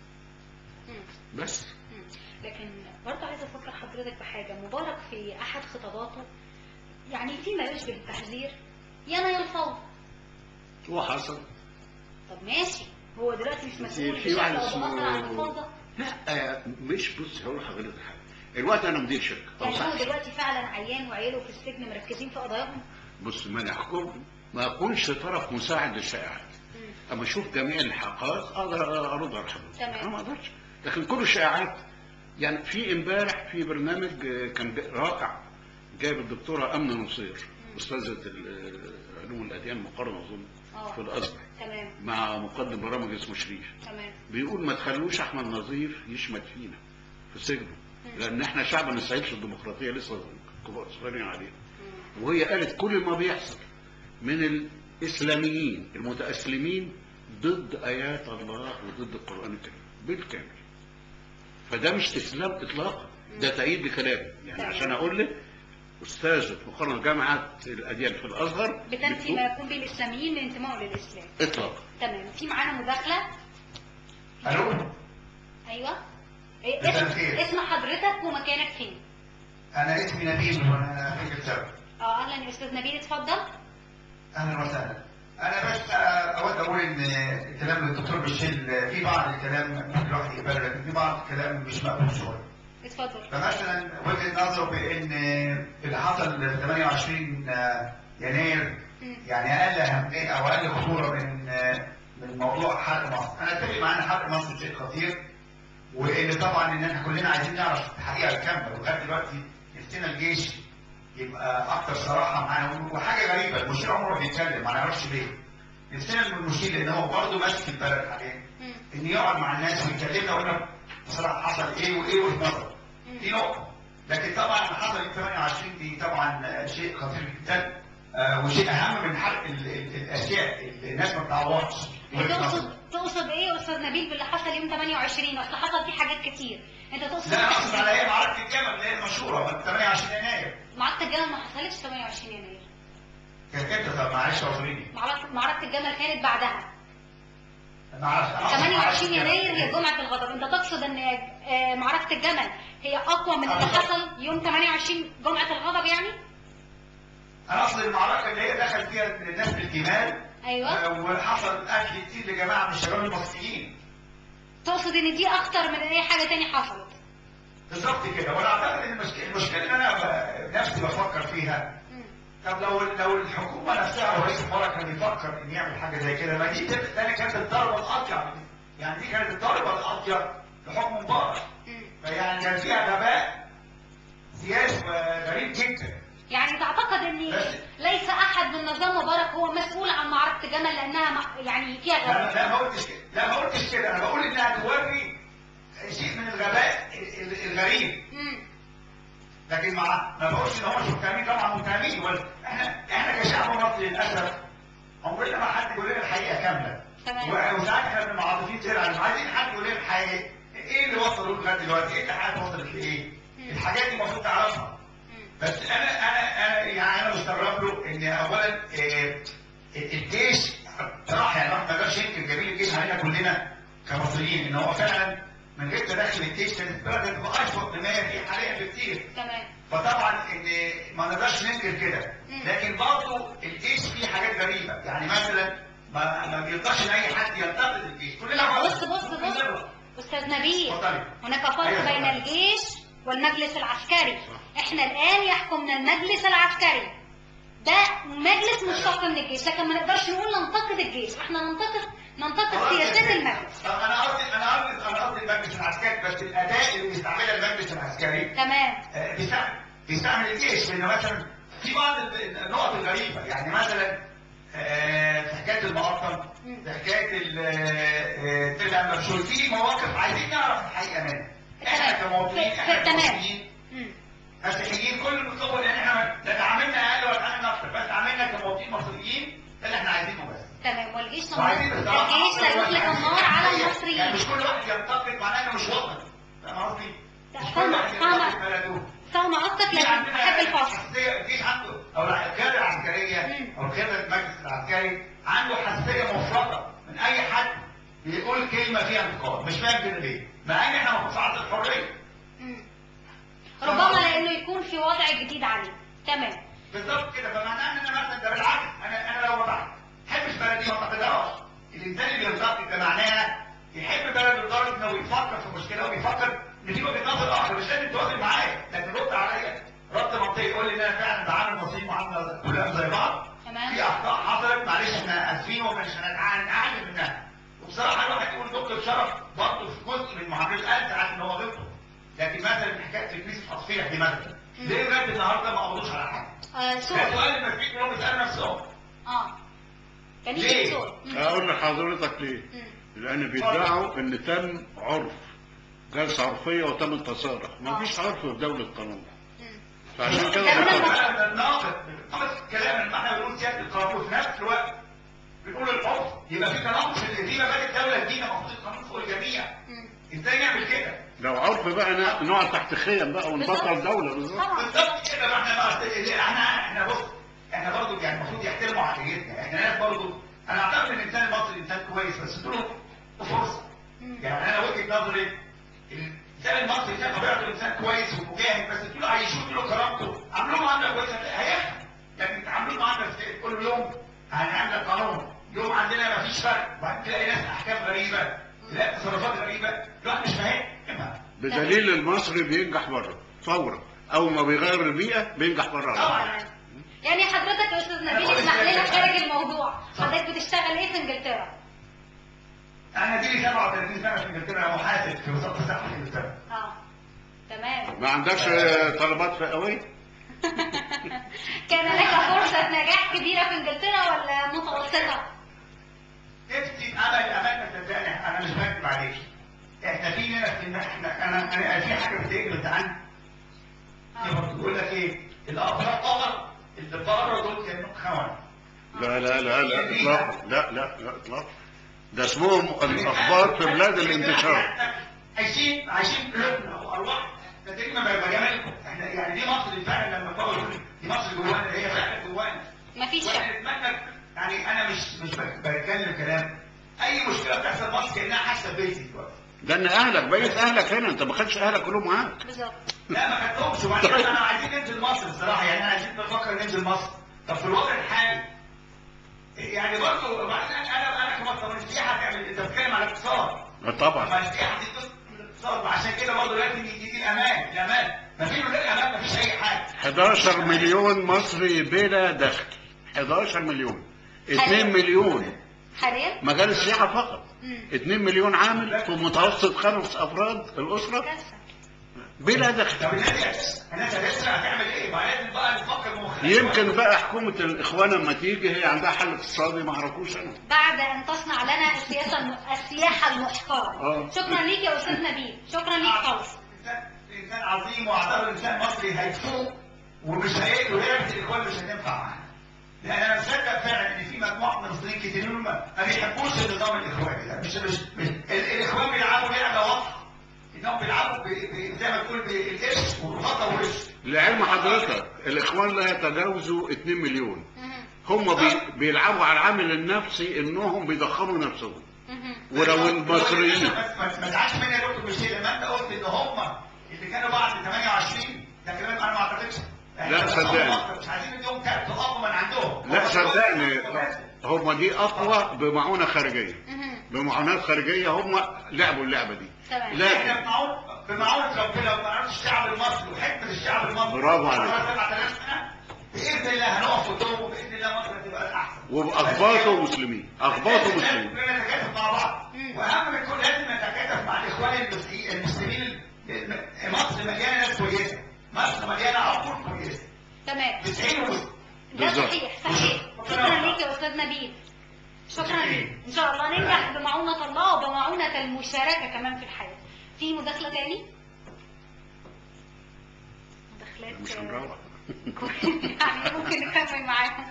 بس مم. لكن برضه عايزه افكر حضرتك بحاجه مبارك في احد خطاباته يعني فيما يشبه التحذير يا انا يا الفوضى هو حصل طب ماشي هو دلوقتي مش مسؤول في بشكل واحد او بآخر عن اسمه الفوضى لا مش بص هقول لحضرتك حاجه الوقت انا مدير شركه أو يعني هو صاحب شركة. دلوقتي فعلا عيان وعياله في السجن مركزين في قضاياهم بص ما نحكم ما اكونش طرف مساعد للشائعات مم. اما اشوف جميع الحقائق اقدر ارد على حضرتك تمام. انا ما اقدرش لكن كل الشائعات يعني في امبارح في برنامج آه، كان رائع جايب الدكتوره امنه نصير استاذه ال- آه، علوم الاديان مقارنه اظن اه في الازهر تمام مع مقدم برامج اسمه شريف تمام بيقول ما تخلوش احمد نظير يشمت فينا في سجنه لان احنا شعب ما نستعيبش الديمقراطيه لسه كبار صغيرين عليها مم. وهي قالت كل ما بيحصل من الإسلاميين المتأسلمين ضد آيات الله وضد القرآن الكريم بالكامل فده مش إسلام إطلاقا ده تأييد لكلامي يعني تمام. عشان أقول لك أستاذة مقارنة جامعة الأديان في الأزهر بتنفي بتقول ما يكون به الاسلاميين من انتمائه للاسلام إطلاقا تمام في معانا مداخله الو ايوه إيه مساء اسم الخير. اسم حضرتك ومكانك فين انا اسمي نبيل وانا في الشرق اه اهلا يا استاذ نبيل اتفضل اهلا وسهلا انا بس آه، اود اقول ان الكلام الدكتور بشيل في بعض الكلام ممكن الواحد يقبله لكن في بعض الكلام مش مقبول شويه اتفضل فمثلا وجهه نظره بان اللي حصل في 28 يناير مم. يعني اقل اهميه او اقل خطوره من من موضوع حرق مصر انا اتفق معانا حرق مصر شيء خطير وان طبعا ان احنا كلنا عايزين نعرف الحقيقه الكامله ولغايه دلوقتي نفسنا الجيش يبقى اكتر صراحه معانا وحاجه غريبه المشير عمره بيتكلم ما نعرفش ليه نفسنا من المشير لان هو برضه ماسك البلد حاليا مم. ان يقعد مع الناس ويكلمنا ويقول لنا بصراحه حصل ايه وايه وجهه نظر مم. دي نقطه لكن طبعا اللي حصل في 28 دي طبعا آه، شيء خطير جدا آه، وشيء اهم من حرق ال- ال- الاشياء اللي الناس ما بتعوضش وجهة نظر. تقصد تقصد ايه يا استاذ نبيل باللي حصل يوم 28 اصل حصل فيه حاجات كتير انت تقصد لا انا اقصد على ايه معركه الجمل اللي هي المشهوره من 28 يناير معركه الجمل ما حصلتش 28 يناير كانت امتى طب معلش اعذريني معركه معركه الجمل كانت بعدها ما اعرفش أنا أقصد معركة 28 الجمل. يناير هي جمعه الغضب انت تقصد ان آه، معركه الجمل هي اقوى من اللي آه. حصل يوم 28 جمعه الغضب يعني انا اقصد المعركه اللي هي دخل فيها الناس بالجمال ايوه آه، وحصل قتل كتير لجماعه من الشباب المصريين تقصد ان دي اخطر من اي حاجه تاني حصلت بالظبط كده وانا اعتقد ان المشكله المشكله اللي انا ب- نفسي بفكر فيها مم. طب لو لو الحكومه نفسها او رئيس الحكومه كان بيفكر ان يعمل حاجه زي كده ما دي تبقى تاني كانت الضربه الاطيب يعني دي كانت الضربه الاطيب لحكم مبارك مم. فيعني كان فيها غباء سياسي غريب جدا يعني تعتقد ان بس- ليس احد من نظام مبارك هو مسؤول عن معركه جمل لانها مع- يعني فيها لا غباء لا ما قلتش كده لا ما قلتش كده انا بقول انها توري شيء من الغباء ال- ال- الغريب مم. لكن مع ما بقولش ان هم مش متهمين طبعا متهمين ولا احنا احنا كشعب مصري للاسف عمرنا ما حد يقول لنا الحقيقه كامله تمام. و- وساعات احنا بنبقى عاطفيين زياده عن عايزين حد يقول لنا الحقيقه ايه اللي وصلوا لغايه دلوقتي؟ ايه اللي حاجه وصلت لايه؟ مم. الحاجات دي المفروض تعرفها مم. بس انا انا انا يعني انا مستغرب له ان اولا آه، الجيش بصراحه يعني الواحد ما يقدرش ينكر جميل الجيش علينا كلنا كمصريين ان هو فعلا من غير تدخل الجيش كانت البلد هتبقى اشفق مما هي فيه حاليا بكتير تمام فطبعا ان ما نقدرش ننكر كده مم. لكن برضه الجيش فيه حاجات غريبه يعني مثلا ما ما بيرضاش ان اي حد ينتقد الجيش كلنا لا بقى- بص بص بص كلنا- استاذ نبيل اتفضلي. هناك فرق أيوة، بين اتفضلي. الجيش والمجلس العسكري احنا الان يحكمنا المجلس العسكري ده مجلس مشتق من الجيش لكن ما نقدرش نقول ننتقد الجيش احنا ننتقد ننتقد سياسات المجلس انا قصدي انا قصدي انا قصدي المجلس العسكري بس الاداء اللي بيستعملها المجلس العسكري تمام آه، بيستعمل بيستعمل الجيش لان مثلا في بعض ال- النقط الغريبه يعني مثلا آه، في حكايه المقطم مم. في حكايه ال- آه، تل مبشور في مواقف عايزين نعرف الحقيقه منها احنا تمام. كمواطنين في- احنا في- تمام. كمصريين مم. مسيحيين كل المتصور ان احنا لا تعاملنا اقل ولا تعاملنا اكتر بس تعاملنا كمواطنين مصريين ده اللي احنا عايزينه بس تمام والجيش لا وعايزين بصراحه الجيش لا يطلق النار على يعني المصريين مش كل واحد ينتقد معناه انه مش وطني فاهم قصدي؟ لا، مش كل فاهمة- واحد فاهمة. ينتقد بلده فاهمة قصدك في لكن عندنا بحب الفصل حساسيه الجيش عنده او القياده العسكريه مم. او قياده المجلس العسكري عنده حساسيه مفرطه من اي حد بيقول كلمه فيها انتقاد مش فاهم كده ليه؟ مع ان احنا المفروض في عصر الحريه مم. ربما لانه يكون في وضع جديد عليه تمام بالظبط كده فمعناه ان انا مثلا ده بالعكس انا انا لو ما بحبش بلدي ما انتقدهاش الانسان اللي ينتقد ده معناها يحب بلده لدرجه انه يفكر في مشكله ويفكر ان في وجهه نظر اخر مش لازم توافق معايا لكن رد عليا رد منطقي يقول لي ان انا فعلا بعامل المصريين معامله كلهم زي بعض تمام في اخطاء حصلت معلش احنا اسفين ومش هنتعلم منها وبصراحه الواحد يقول دكتور شرف برضه في جزء من معاملته قال ساعات ان هو غلطه لكن مثلا حكايه تلميذ تصفيح دي مثلا ليه لغايه النهارده ما قبضوش على حاجه؟ آه ده سؤال سؤال المسيحيين كلهم بيسالوا نفسهم اه جميل ليه؟ السؤال مم. اقول لحضرتك ليه مم. لان بيدعوا ان تم عرف جلسه عرفيه وتم التصالح مفيش عرف في دوله قانون مم. فعشان كده ده من بيطلع. المص- كلام الناقد ناقد كلام لما احنا بنقول سياده القانون وفي نفس الوقت بنقول العرف يبقى في تناقض في القديمه بقت الدوله الجديده المفروض القانون فوق الجميع مم. ازاي نعمل كده؟ لو عرف بقى ن- نقعد تحت خيم بقى ونبطل دوله بالظبط طبعا بالظبط كده ما احنا بقى احنا احنا بص احنا برضه يعني المفروض يحترموا عقليتنا احنا ناس برضه انا اعتقد ان الانسان المصري انسان كويس بس له فرصه مم. يعني انا وجهه نظري الانسان المصري انسان طبيعته انسان كويس ومجاهد بس تقول له عيشوه له كرامته عاملوه معامله كويسه هيفهم لكن تعاملوه معامله سيئة. كل يوم هنعمل لك قانون يوم عندنا ما فيش فرق وبعدين تلاقي ناس احكام غريبه تلاقي تصرفات غريبه الواحد مش فاهمها بدليل المصري بينجح بره فورا اول ما بيغير البيئه بينجح بره طبعا يعني حضرتك يا استاذ نبيل بقول اسمح لنا لك- خارج الموضوع حضرتك بتشتغل ايه في انجلترا؟ انا دي 37 سنه في انجلترا محاسب في وزاره الصحه في انجلترا اه تمام ما عندكش آه، طلبات فئويه كان لك فرصة نجاح كبيرة في انجلترا ولا متوسطة؟ نفسي امل امل صدقني انا مش بكذب عليك احنا في ناس إن احنا انا انا في حاجه بتقلب عنها آه. بيقول لك ايه الافراد طبعا اللي بره دول كانوا خونه لا لا لا لا اطلاقا لا لا لا اطلاقا ده اسمهم الاخبار في بلاد الانتشار عايشين عايشين قلوبنا وارواح ده تقريبا بقى جمالكم احنا يعني دي مصر فعلا لما تقعد تقول دي مصر جوانا هي فعلا جوانا مفيش واحنا شك نتمنى يعني انا مش مش بتكلم كلام اي مشكله بتحصل في مصر كانها حاسه بيتي دلوقتي ده ان اهلك بقيت اهلك هنا انت ما خدش اهلك كلهم معاك بالظبط لا ما خدتهمش وبعدين احنا عايزين ننزل مصر الصراحه يعني احنا عايزين نفكر ننزل مصر طب في الوضع الحالي يعني برضه وبعدين انا انا انا كمصري السياحه هتعمل انت بتتكلم على الاقتصاد آه طبعا ما السياحه دي جزء من الاقتصاد بالظبط عشان كده برضه لازم يجي الامان الامان مفيش غير الامان مفيش اي حاجه 11 مليون مصري بلا دخل 11 مليون 2 مليون حاليا مجال السياحة فقط مم. 2 مليون عامل في متوسط خمس أفراد الأسرة كارثة. بلا دخل طب الناس هتسرق الناس هتسرق هتعمل ايه؟ ما لازم بقى نفكر بمخنا يمكن بقى حكومة الإخوان لما تيجي هي عندها حل اقتصادي ما اعرفوش أنا بعد ان تصنع لنا السياسه الم... السياحه المحترمه آه. شكرا ليك يا استاذ نبيل شكرا ليك خالص إنسان- انسان عظيم واعتبر انسان مصري هيفوق ومش هيقل وهي الاخوان مش هتنفع معانا لان انا مصدق فعلا ان في مجموعه من المصريين كتير ما ما بيحبوش النظام الاخواني ده مش مش, مش ال- الاخوان بيلعبوا لعبه واضحه انهم بيلعبوا ب- ب- زي ما تقول بالقش والغطا والقش لعلم حضرتك الإخوان لا يتجاوزوا 2 مليون مهم. هم بي بيلعبوا على العامل النفسي إنهم بيضخموا نفسهم مهم. ولو المصريين ما ما- ما تزعلش مني يا دكتور بشير لما انت قلت ان هم اللي كانوا بعد 28 ده كلام انا ما اعتقدش لا، بس صدقني. هم أكتر، مش عايزين نديهم كارت اقوى من عندهم لا هم صدقني دول- هم دي أقوى بمعونة خارجية مهم. بمعونات خارجية هم لعبوا اللعبة دي تمام احنا لكن بمعون بمعونة ربنا وبمعونة الشعب المصري وحكمة الشعب المصري برافو عليك. على 7000 سنة باذن الله هنقف قدامه وباذن الله مصر هتبقى الاحسن وبأخباطه مسلمين أخباطه مسلمين كلنا نتكاتف مع بعض مم. واهم من كل لازم نتكاتف مع الاخوان المسيحيين المسلمين الم- مصر مليانه ناس كويسه مصر مليانه عقول كويسه تمام 90 وسط ده بالظبط. صحيح صحيح شكرا ليك يا استاذ نبيل شكرا ليك ان شاء الله ننجح بمعونة الله وبمعونة المشاركة كمان في الحياة في مداخلة تاني مداخلات مش آه، هنروح يعني ممكن نكمل معاهم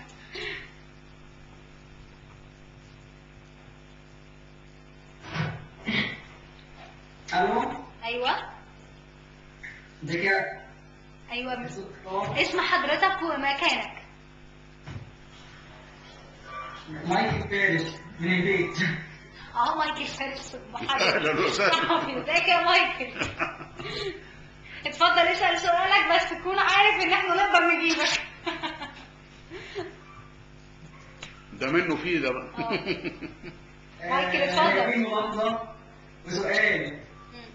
الو ايوه ازيك يا ايوه اه اسم حضرتك ومكانك مايكل فارس من البيت اه مايكل فارس أهلاً وسهلاً. ازيك يا مايكل اتفضل اسال سؤالك بس تكون عارف ان احنا نقدر نجيبك ده منه فيه ده بقى مايكل، آه، اتفضل. في ملاحظة وسؤال مم.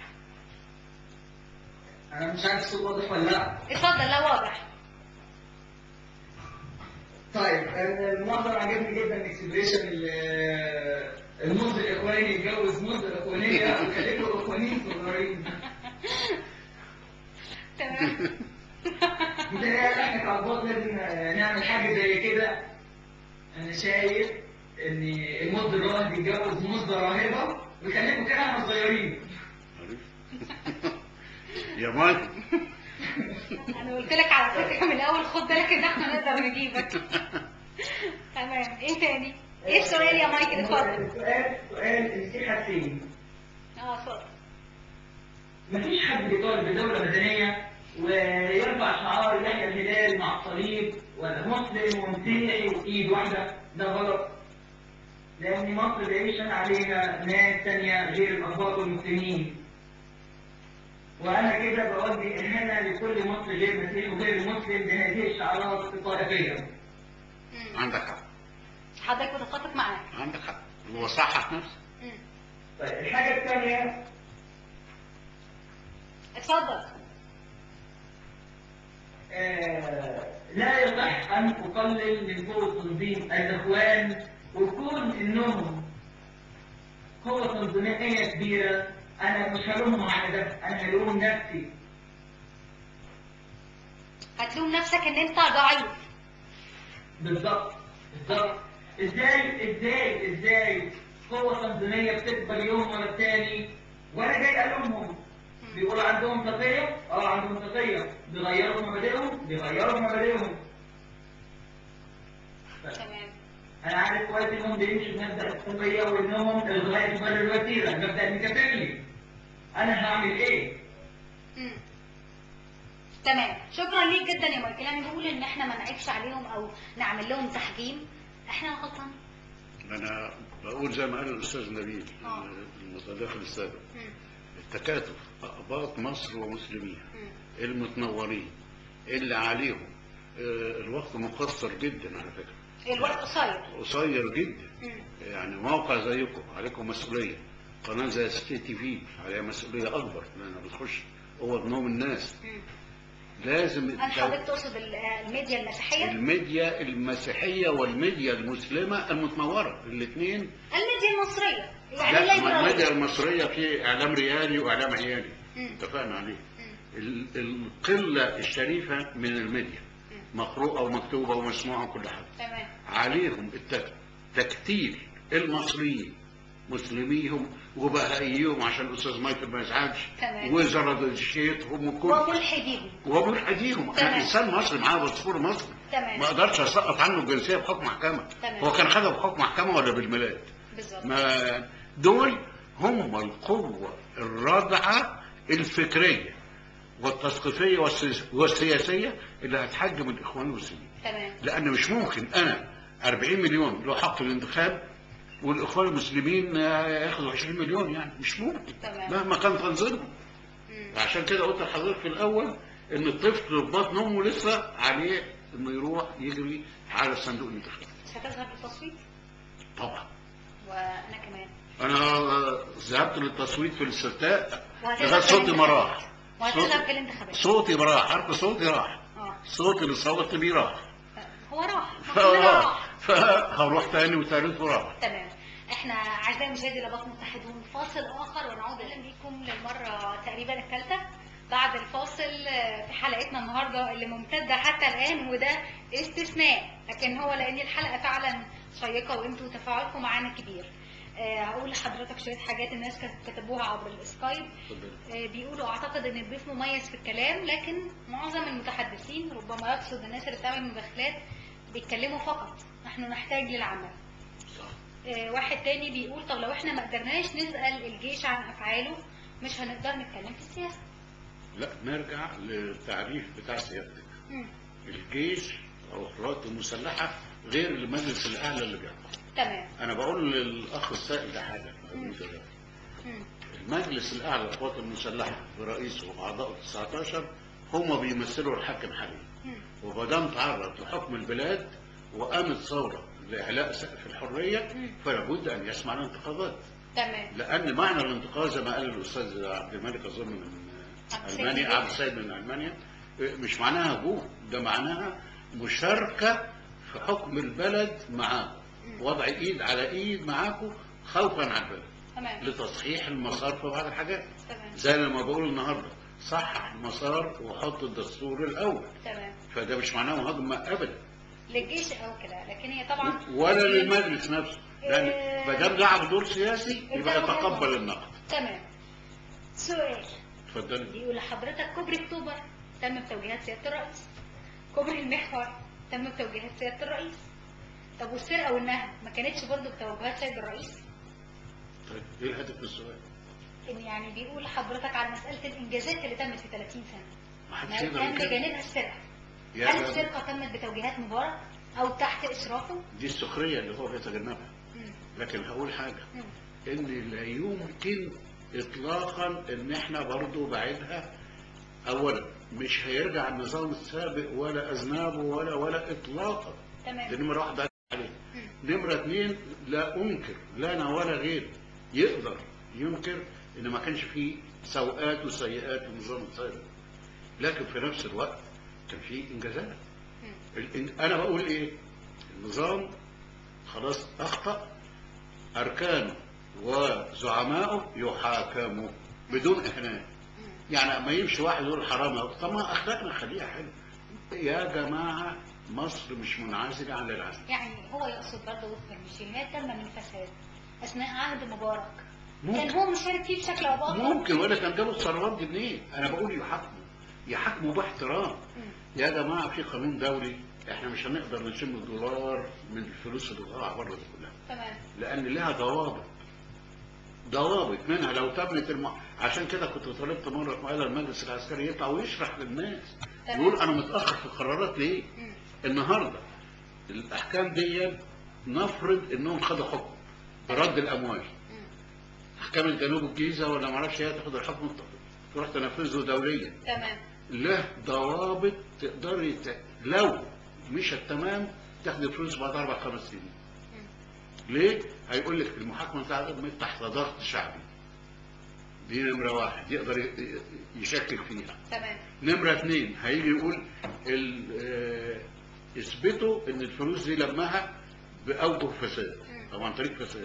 انا مش عارف الصوت واضح ولا لا اتفضل لا واضح طيب آه، المنظر عجبني جدا الاكسبريشن الموز الاخواني يتجوز موز الاخوانيه ويخليكوا اخوانيين صغيرين تمام متهيألي احنا كأباط لازم نعمل حاجة زي كده أنا شايف إن الموز الراهب يتجوز موزة راهبة ويخليكوا كده احنا صغيرين يا مايكل انا قلت لك على فكره من الاول خد بالك ان احنا نقدر نجيبك تمام ايه تاني ايه السؤال يا مايكل اتفضل السؤال سؤال إن في حاجتين اه اتفضل مفيش حد بيطالب بدولة مدنية ويرفع شعار يحيى الهلال مع الصليب ولا مسلم ومسيحي وإيد واحدة ده غلط لأن مصر بيعيش عليها ناس تانية غير الأخبار والمسلمين وأنا كده بوجه إهانة لكل مصري غير مسيحي وغير مسلم بهذه الشعارات الطائفية مم. عندك حق حضرتك متفق معاك عندك حق هو صحح نفسه مم. طيب الحاجة الثانية اتفضل آه، لا يصح أن أقلل من قوة تنظيم الإخوان وكون إنهم قوة تنظيمية كبيرة أنا مش هلومهم على ده أنا هلوم نفسي هتلوم نفسك ان انت ضعيف بالظبط بالظبط إزاي إزاي إزاي قوة تنظيمية بتكبر يوم ورا التاني وأنا جاي ألومهم بيقولوا عندهم تقية اه عندهم تقية بيغيروا مبادئهم بيغيروا مبادئهم تمام انا عارف كويس انهم بيمشوا بمبدا التقيه وانهم الغايه تبرر الوسيله المبدا المكافئني انا هعمل ايه؟ مم. تمام شكرا ليك جدا يا مايكل يعني بقول ان احنا ما نعيبش عليهم او نعمل لهم تحجيم احنا غلطان انا بقول زي ما قال الاستاذ نبيل آه. المتداخل السابق مم. التكاتف اقباط مصر ومسلميها مم. المتنورين اللي عليهم آه، الوقت مقصر جدا على فكره الوقت قصير قصير جدا مم. يعني موقع زيكم عليكم مسؤوليه قناه زي سي تي في عليها مسؤوليه اكبر لانها بتخش اوض نوم الناس مم. لازم هل حضرتك تقصد ال- الميديا المسيحيه؟ الميديا المسيحيه والميديا المسلمه المتنوره الاثنين الميديا المصريه يعني لا ما الليبرالية. الميديا المصريه في اعلام ريالي واعلام عيالي مم. اتفقنا عليه مم. ال- القله الشريفه من الميديا مم. مقروءه ومكتوبه ومسموعه وكل حاجه تمام عليهم الت- تكتيل المصريين مسلميهم وبهائيهم عشان الاستاذ مايكل ما يزعلش تمام. وزرادشتهم وكل وملحدين وملحديهم انا تمام. انسان مصري معاه باسبور مصري تمام. ما اقدرش اسقط عنه الجنسيه بحكم محكمه تمام. هو كان خدها بحكم محكمه ولا بالميلاد بالظبط ما دول هم القوه الرادعه الفكريه والتثقيفيه والسياس- والسياسيه اللي هتحجم الاخوان المسلمين تمام لان مش ممكن انا 40 مليون له حق الانتخاب والاخوان المسلمين آه، ياخدوا 20 مليون يعني مش ممكن تمام. مهما كان تنظيمهم مم. عشان كده قلت لحضرتك في الاول ان الطفل في بطن امه لسه عليه انه يروح يجري على صندوق الانتخاب مش هتذهب للتصويت طبعا وانا كمان انا ذهبت للتصويت في الاستفتاء وهتذهب لغايه في صوتي ما الانتخابات. راح وهتذهب صوتي- في الانتخابات صوتي ما راح عارف صوتي راح اه صوتي اللي صوتت بيه راح هو راح كلنا راح فهروح تاني وتالت وراح تمام احنا اعزائي المشاهدين لباط متحدون فاصل اخر ونعود اهلا بيكم للمره تقريبا الثالثه بعد الفاصل آه، في حلقتنا النهارده اللي ممتده حتى الان وده استثناء لكن هو لان الحلقه فعلا شيقه وانتوا تفاعلكم معانا كبير آه، هقول لحضرتك شويه حاجات الناس كانت كتبوها عبر السكايب آه، بيقولوا اعتقد ان الضيف مميز في الكلام لكن معظم المتحدثين ربما يقصد الناس اللي بتعمل مداخلات بيتكلموا فقط نحن نحتاج للعمل صح. آه، واحد تاني بيقول طب لو احنا ما قدرناش نسأل الجيش عن افعاله مش هنقدر نتكلم في السياسة لا نرجع للتعريف بتاع سيادتك مم. الجيش او القوات المسلحه غير المجلس الاعلى اللي بيحكم تمام انا بقول للاخ السائل ده حاجه مم. مم. المجلس الاعلى للقوات المسلحه برئيسه واعضائه 19 هم بيمثلوا الحاكم حاليا مم. وما دام تعرض لحكم البلاد وقامت ثوره لاعلاء سقف الحريه مم. فلا بد ان يسمع الانتقادات تمام لان معنى الانتقاد زي ما قال الاستاذ عبد الملك اظن من عبد السيد المانيا من عبد السيد من المانيا مش معناها هجوم ده معناها مشاركه في حكم البلد معاكم مم. وضع ايد على ايد معاكم خوفا على البلد تمام لتصحيح المسار في بعض الحاجات تمام زي لما بقول النهارده صحح المسار وحط الدستور الاول تمام فده مش معناه هجمه ابدا للجيش او كده لكن هي طبعا ولا للمجلس نفسه لان إيه. ما دام لعب دور سياسي يبقى أنت يتقبل مهم. النقد تمام سؤال اتفضلي بيقول لحضرتك كوبري اكتوبر تم بتوجيهات سياده الرئيس كوبري المحور تم بتوجيهات سياده الرئيس طب والسرقه والنهب ما كانتش برضه بتوجيهات سيد الرئيس طيب ايه الهدف من السؤال؟ إن يعني بيقول لحضرتك على مساله الانجازات اللي تمت في 30 سنه ما ما حدش يقدر كان ينكر بجانبها السرقه يا هل جماعة، السرقه تمت بتوجيهات مبارك او تحت اشرافه؟ دي السخريه اللي هو بيتجنبها مم. لكن هقول حاجه مم. ان لا يمكن اطلاقا ان احنا برضو بعيدها اولا مش هيرجع النظام السابق ولا اذنابه ولا ولا اطلاقا دي تمام نمره واحده عليه مم. نمره اثنين لا انكر لا انا ولا غيري يقدر ينكر ان ما كانش فيه سوءات وسيئات في النظام السابق لكن في نفس الوقت كان فيه انجازات مم. الإن- انا بقول ايه النظام خلاص اخطا اركانه وزعمائه يحاكموا بدون اهانه مم. يعني ما يمشي واحد يقول حرام أهو. طب ما اخلاقنا خليها حلو يا جماعه مصر مش منعزله عن العالم يعني هو يقصد برضه وفق المشير ما تم من فساد اثناء عهد مبارك كان ممكن هو مشارك فيه بشكل او باخر ممكن ولا كان جابوا الثروات دي منين انا بقول يحاكموا يحاكموا باحترام مم. يا جماعه في قانون دولي احنا مش هنقدر نشم الدولار من الفلوس اللي طالعه بره دي كلها تمام لان لها ضوابط ضوابط منها لو تمت الم... عشان كده كنت طالبت مره في مقالة المجلس العسكري يطلع ويشرح للناس تمام. يقول انا متاخر في القرارات ليه مم. النهارده الاحكام دي نفرض انهم خدوا حكم برد الاموال مم. احكام الجنوب الجيزه ولا ما اعرفش هي تاخد الحكم تروح تنفذه دوليا تمام له ضوابط تقدري ت... لو مشت تمام تاخد فلوس بعد اربع خمس سنين مم. ليه؟ هيقول لك المحاكمه بتاعتك تحت ضغط شعبي دي نمرة واحد يقدر ي- يشكك فيها تمام نمرة اثنين هيجي يقول ال- آه، اثبتوا ان الفلوس دي لمها بأوجه فساد او عن طريق فساد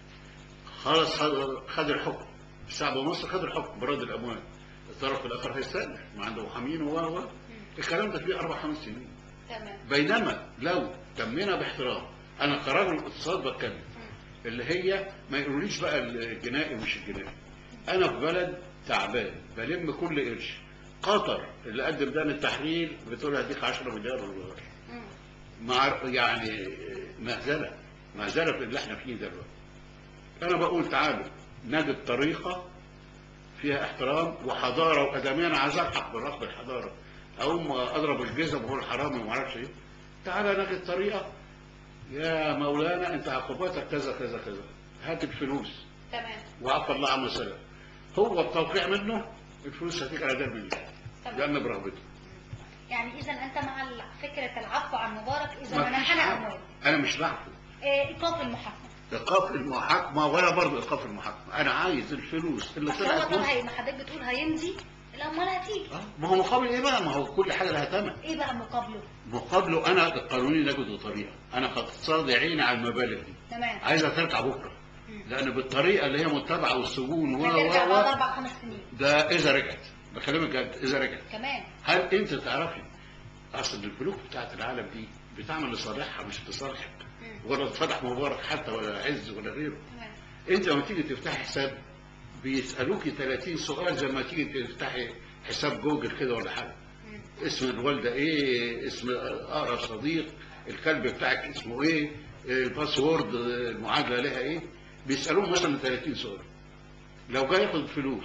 خلاص خد- خد الحكم الشعب المصري خد الحكم برد الاموال الطرف الاخر هيستنى ما عنده محامين و و الكلام ده فيه اربع خمس سنين تمام بينما لو تمينا باحترام انا كراجل اقتصاد بتكلم اللي هي ما يقولوليش بقى الجنائي ومش الجنائي انا في بلد تعبان بلم كل قرش قطر اللي قدم ده للتحرير بتقول هديك 10 مليار دولار مم. مع يعني مهزله مهزله في اللي احنا فيه دلوقتي انا بقول تعالوا نجد طريقه فيها احترام وحضاره وادميه انا عايز الحق بالرغم الحضاره اقوم اضرب الجزم وهو الحرامي وما اعرفش ايه تعالى نجد طريقه يا مولانا انت عقوباتك كذا كذا كذا هات الفلوس تمام وعفى الله عما سلف هو التوقيع منه الفلوس هتيجي على درب الله تمام لان برغبته يعني اذا انت مع ال- فكره العفو عن مبارك اذا ما فيش منحنا حاجة. اموال انا مش بعفو آه، ايقاف المحاكمه ايقاف المحاكمه ولا برضه ايقاف المحاكمه انا عايز الفلوس اللي اصل هو طلعت طب منه هي ما حضرتك بتقول هيمضي الاموال هتيجي آه، ما هو مقابل ايه بقى ما هو كل حاجه لها ثمن ايه بقى مقابله مقابله انا القانوني نجد طريقه انا اقتصادي عيني على المبالغ دي تمام عايزها ترجع بكره مم. لان بالطريقه اللي هي متبعه والسجون و هترجع و بعد و اربع خمس سنين ده اذا رجعت بكلمك جد اذا رجعت كمان هل انت تعرفي اصل البنوك بتاعت العالم دي بتعمل لصالحها مش لصالحك مم. ولا لصالح مبارك حتى ولا عز ولا غيره تمام انت لما تيجي تفتحي حساب بيسالوكي 30 سؤال زي ما تيجي تفتحي حساب جوجل كده ولا حاجه مم. اسم الوالده ايه اسم اقرب صديق الكلب بتاعك اسمه ايه الباسورد المعادله لها ايه بيسالوهم مثلا 30 سؤال لو جاي ياخد فلوس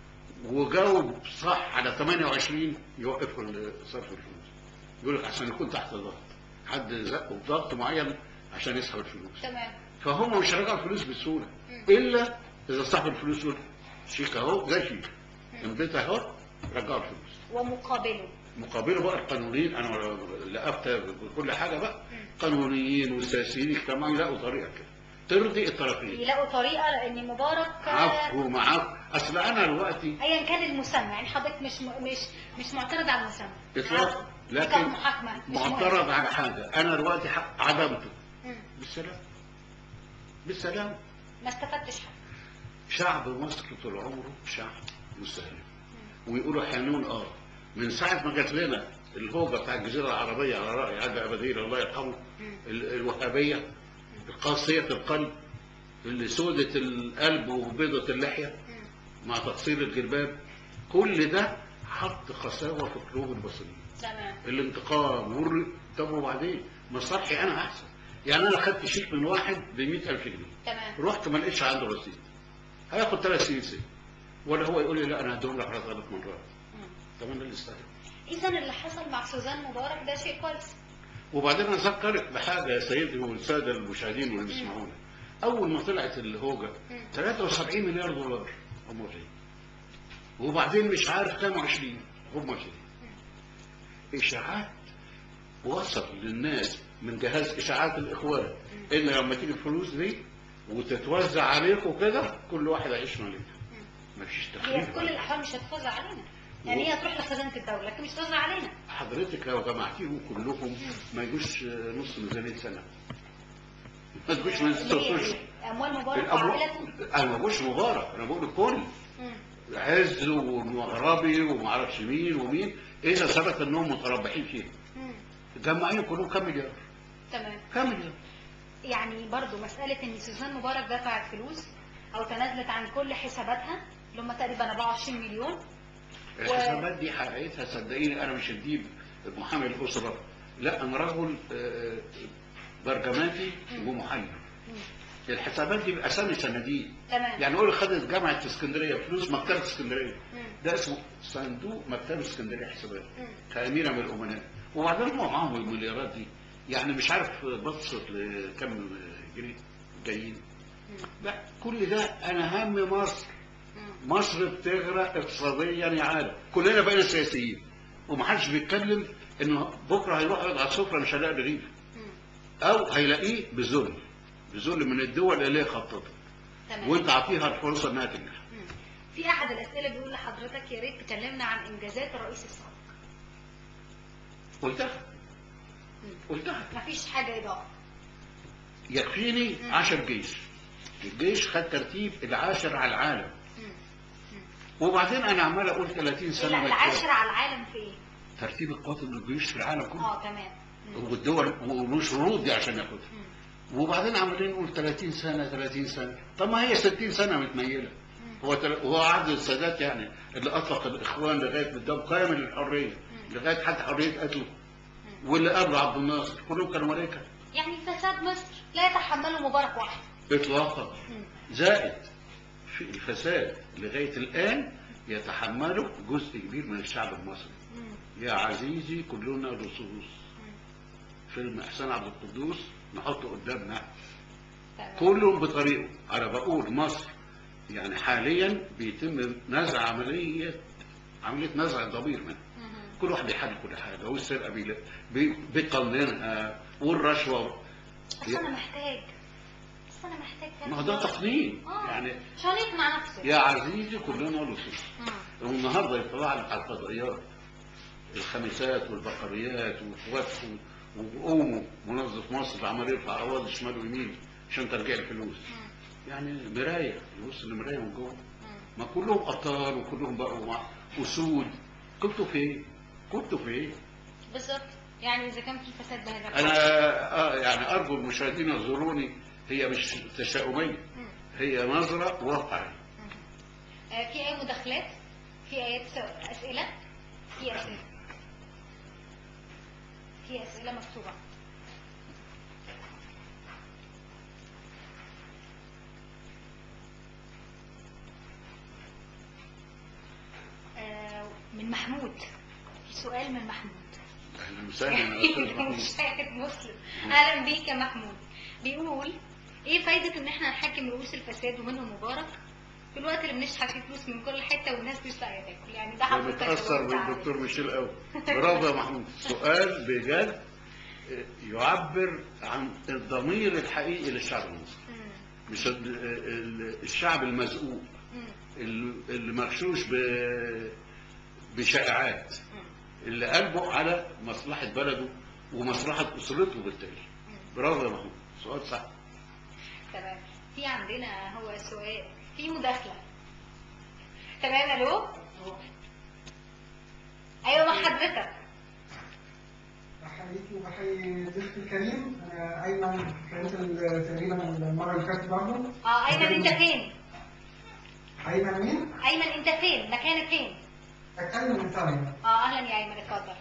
وجاوب صح على 28 يوقفوا صرف الفلوس يقول لك عشان يكون تحت ضغط حد زقه بضغط معين عشان يسحب الفلوس تمام فهم مش هيرجعوا الفلوس بسهوله مم. الا اذا صاحب الفلوس يقول شيك اهو ده شيك امضيت اهو رجعوا الفلوس ومقابله مقابله بقى القانونيين انا لا افتى بكل حاجه بقى قانونيين وسياسيين اجتماعيين يلاقوا طريقه كده ترضي الطرفين يلاقوا طريقه لان مبارك آه، عفو معاك اصل انا دلوقتي ايا كان المسمى يعني حضرتك مش م- مش مش معترض على المسمى اطلاقا عفو. لكن كان محاكمه مش معترض على حاجه انا دلوقتي ح- عدمته مم. بالسلام بالسلام ما استفدتش حاجه شعب مصر طول عمره شعب مستهلك ويقولوا حنون اه من ساعه ما جات لنا الهوجه بتاع الجزيره العربيه على راي عبد ابديل الله يرحمه ال- الوهابيه قاسيه القلب اللي سودة القلب وبيضة اللحيه مم. مع تقصير الجلباب كل ده حط قساوه في قلوب المصريين تمام الانتقام والر... طب وبعدين مصالحي انا احسن يعني انا خدت شيك من واحد ب 100000 جنيه تمام رحت ما لقيتش عنده رصيد هياخد ثلاث سنين سجن ولا هو يقول لي لا انا هديهم لك على ثلاث مرات مم. طب انا اللي استاهل اذا اللي حصل مع سوزان مبارك ده شيء كويس وبعدين اذكرك بحاجه يا سيدي والساده المشاهدين واللي بيسمعونا اول ما طلعت الهوجه مم. 73 مليار دولار هم فين وبعدين مش عارف كام 20 هم فين اشاعات وصل للناس من جهاز اشاعات الاخوان ان لما تيجي الفلوس دي وتتوزع عليكم كده كل واحد هيعيش ملك مفيش هي تخليف في كل الاحوال مش هتفوز علينا يعني هي تروح لخزانه الدوله لكن مش هتوزع علينا حضرتك لو جمعتيهم كلهم ما يجوش نص ميزانيه سنه ما تجوش من ست اللي هي اشهر إيه؟ اموال مبارك الأمو... وعائلته انا ما بقولش مبارك انا بقول الكل مم. عز ومغربي وما اعرفش مين ومين اذا ثبت انهم متربحين فيها مم. جمعين كلهم كام مليار تمام كام مليار يعني برضو مسألة ان سوزان مبارك دفعت فلوس او تنازلت عن كل حساباتها اللي هم تقريبا 24 مليون الحسابات دي حقيقتها صدقيني انا مش الديب محامي الاسره لا انا رجل آه، برجماتي ومحامي مم. الحسابات دي باسامي صناديق تمام يعني قول خدت جامعه اسكندريه فلوس مكتبه اسكندريه مم. ده اسمه صندوق مكتبه اسكندريه حسابات مم. كاميره من الامناء وبعدين هم معاهم المليارات دي يعني مش عارف بصت لكم جنيه جايين مم. لا كل ده انا هم مصر مم. مصر بتغرق اقتصاديا يا عالم كلنا بقينا سياسيين ومحدش بيتكلم ان بكره هيروح يقعد على السفره مش هيلاقي رغيف مم. او هيلاقيه بذل بذل من الدول اللي هي خططت تمام وانت عطيها الفرصه انها تنجح مم. في احد الاسئله بيقول لحضرتك يا ريت تكلمنا عن انجازات الرئيس السابق قلتها قلتها مفيش حاجه اضافه يكفيني مم. عشر جيش الجيش خد ترتيب العاشر على العالم مم. وبعدين انا عمال اقول 30 سنه لا ما العاشر على العالم في ايه؟ ترتيب القوات والجيوش في العالم كله اه تمام مم. والدول ومش شروط دي عشان ياخدها مم. وبعدين عمالين نقول 30 سنه 30 سنه طب ما هي 60 سنه متميله مم. هو تل... هو عهد السادات يعني اللي اطلق الاخوان لغايه قدام قيم الحريه لغايه حتى حريه قتله واللي قبل عبد الناصر كلهم كانوا ملائكه يعني فساد مصر لا يتحمله مبارك وحده اطلاقا مم. زائد في الفساد لغايه الان يتحمله جزء كبير من الشعب المصري مم. يا عزيزي كلنا لصوص مم. فيلم احسان عبد القدوس نحطه قدامنا تمام. كلهم بطريقه انا بقول مصر يعني حاليا بيتم نزع عمليه عمليه نزع الضمير منها مم. كل واحد بيحل كل حاجه والسرقه بيل- بي- بيقننها والرشوه بس انا محتاج بس انا محتاج ما هو ده تقنين آه. يعني مش هنقنع نفسه يا عزيزي كلنا لصوص مم. والنهارده يطلع لك على الفضائيات الخميسات والبقريات وفواتكو وقوموا منظف مصر عمال يرفع اواضي شمال ويمين عشان ترجع الفلوس مم. يعني مرايه يبص لمرايه من جوه مم. ما كلهم ابطال وكلهم بقوا مع اسود كنتوا فين؟ كنتوا فين؟ بالظبط يعني اذا كان في فساد بهذا انا آه يعني ارجو المشاهدين يزوروني هي مش تشاؤميه مم. هي نظره واقعيه مم. آه، في اي مداخلات في اي س- اسئله في اسئله في اسئله مكتوبه آه، من محمود في سؤال من محمود اهلا وسهلا يا استاذ محمود مشاهد مسلم اهلا بيك يا محمود بيقول ايه فايده ان احنا نحكم رؤوس الفساد ومنهم مبارك في الوقت اللي بنشحت فيه فلوس من كل حته والناس مش لاقيه تاكل يعني ده ده حضرتك متاثر جاوبت عليه. بالدكتور ميشيل قوي برافو يا محمود سؤال بجد يعبر عن الضمير الحقيقي للشعب المصري مم. مش ال- ال- الشعب المزقوق مم. اللي اللي مغشوش ب- بشائعات مم. اللي قلبه على مصلحة بلده ومصلحة أسرته بالتالي مم. برافو يا محمود سؤال صح تمام في عندنا هو سؤال في مداخله تمام الو ايوه مع حضرتك بحييكي وبحيي ضيفي الكريم انا ايمن كنت ال- تقريبا المره اللي فاتت برضه اه ايمن انت فين ايمن مين؟ ايمن انت فين مكانك فين اتكلم من ثانيه اه اهلا يا ايمن اتفضل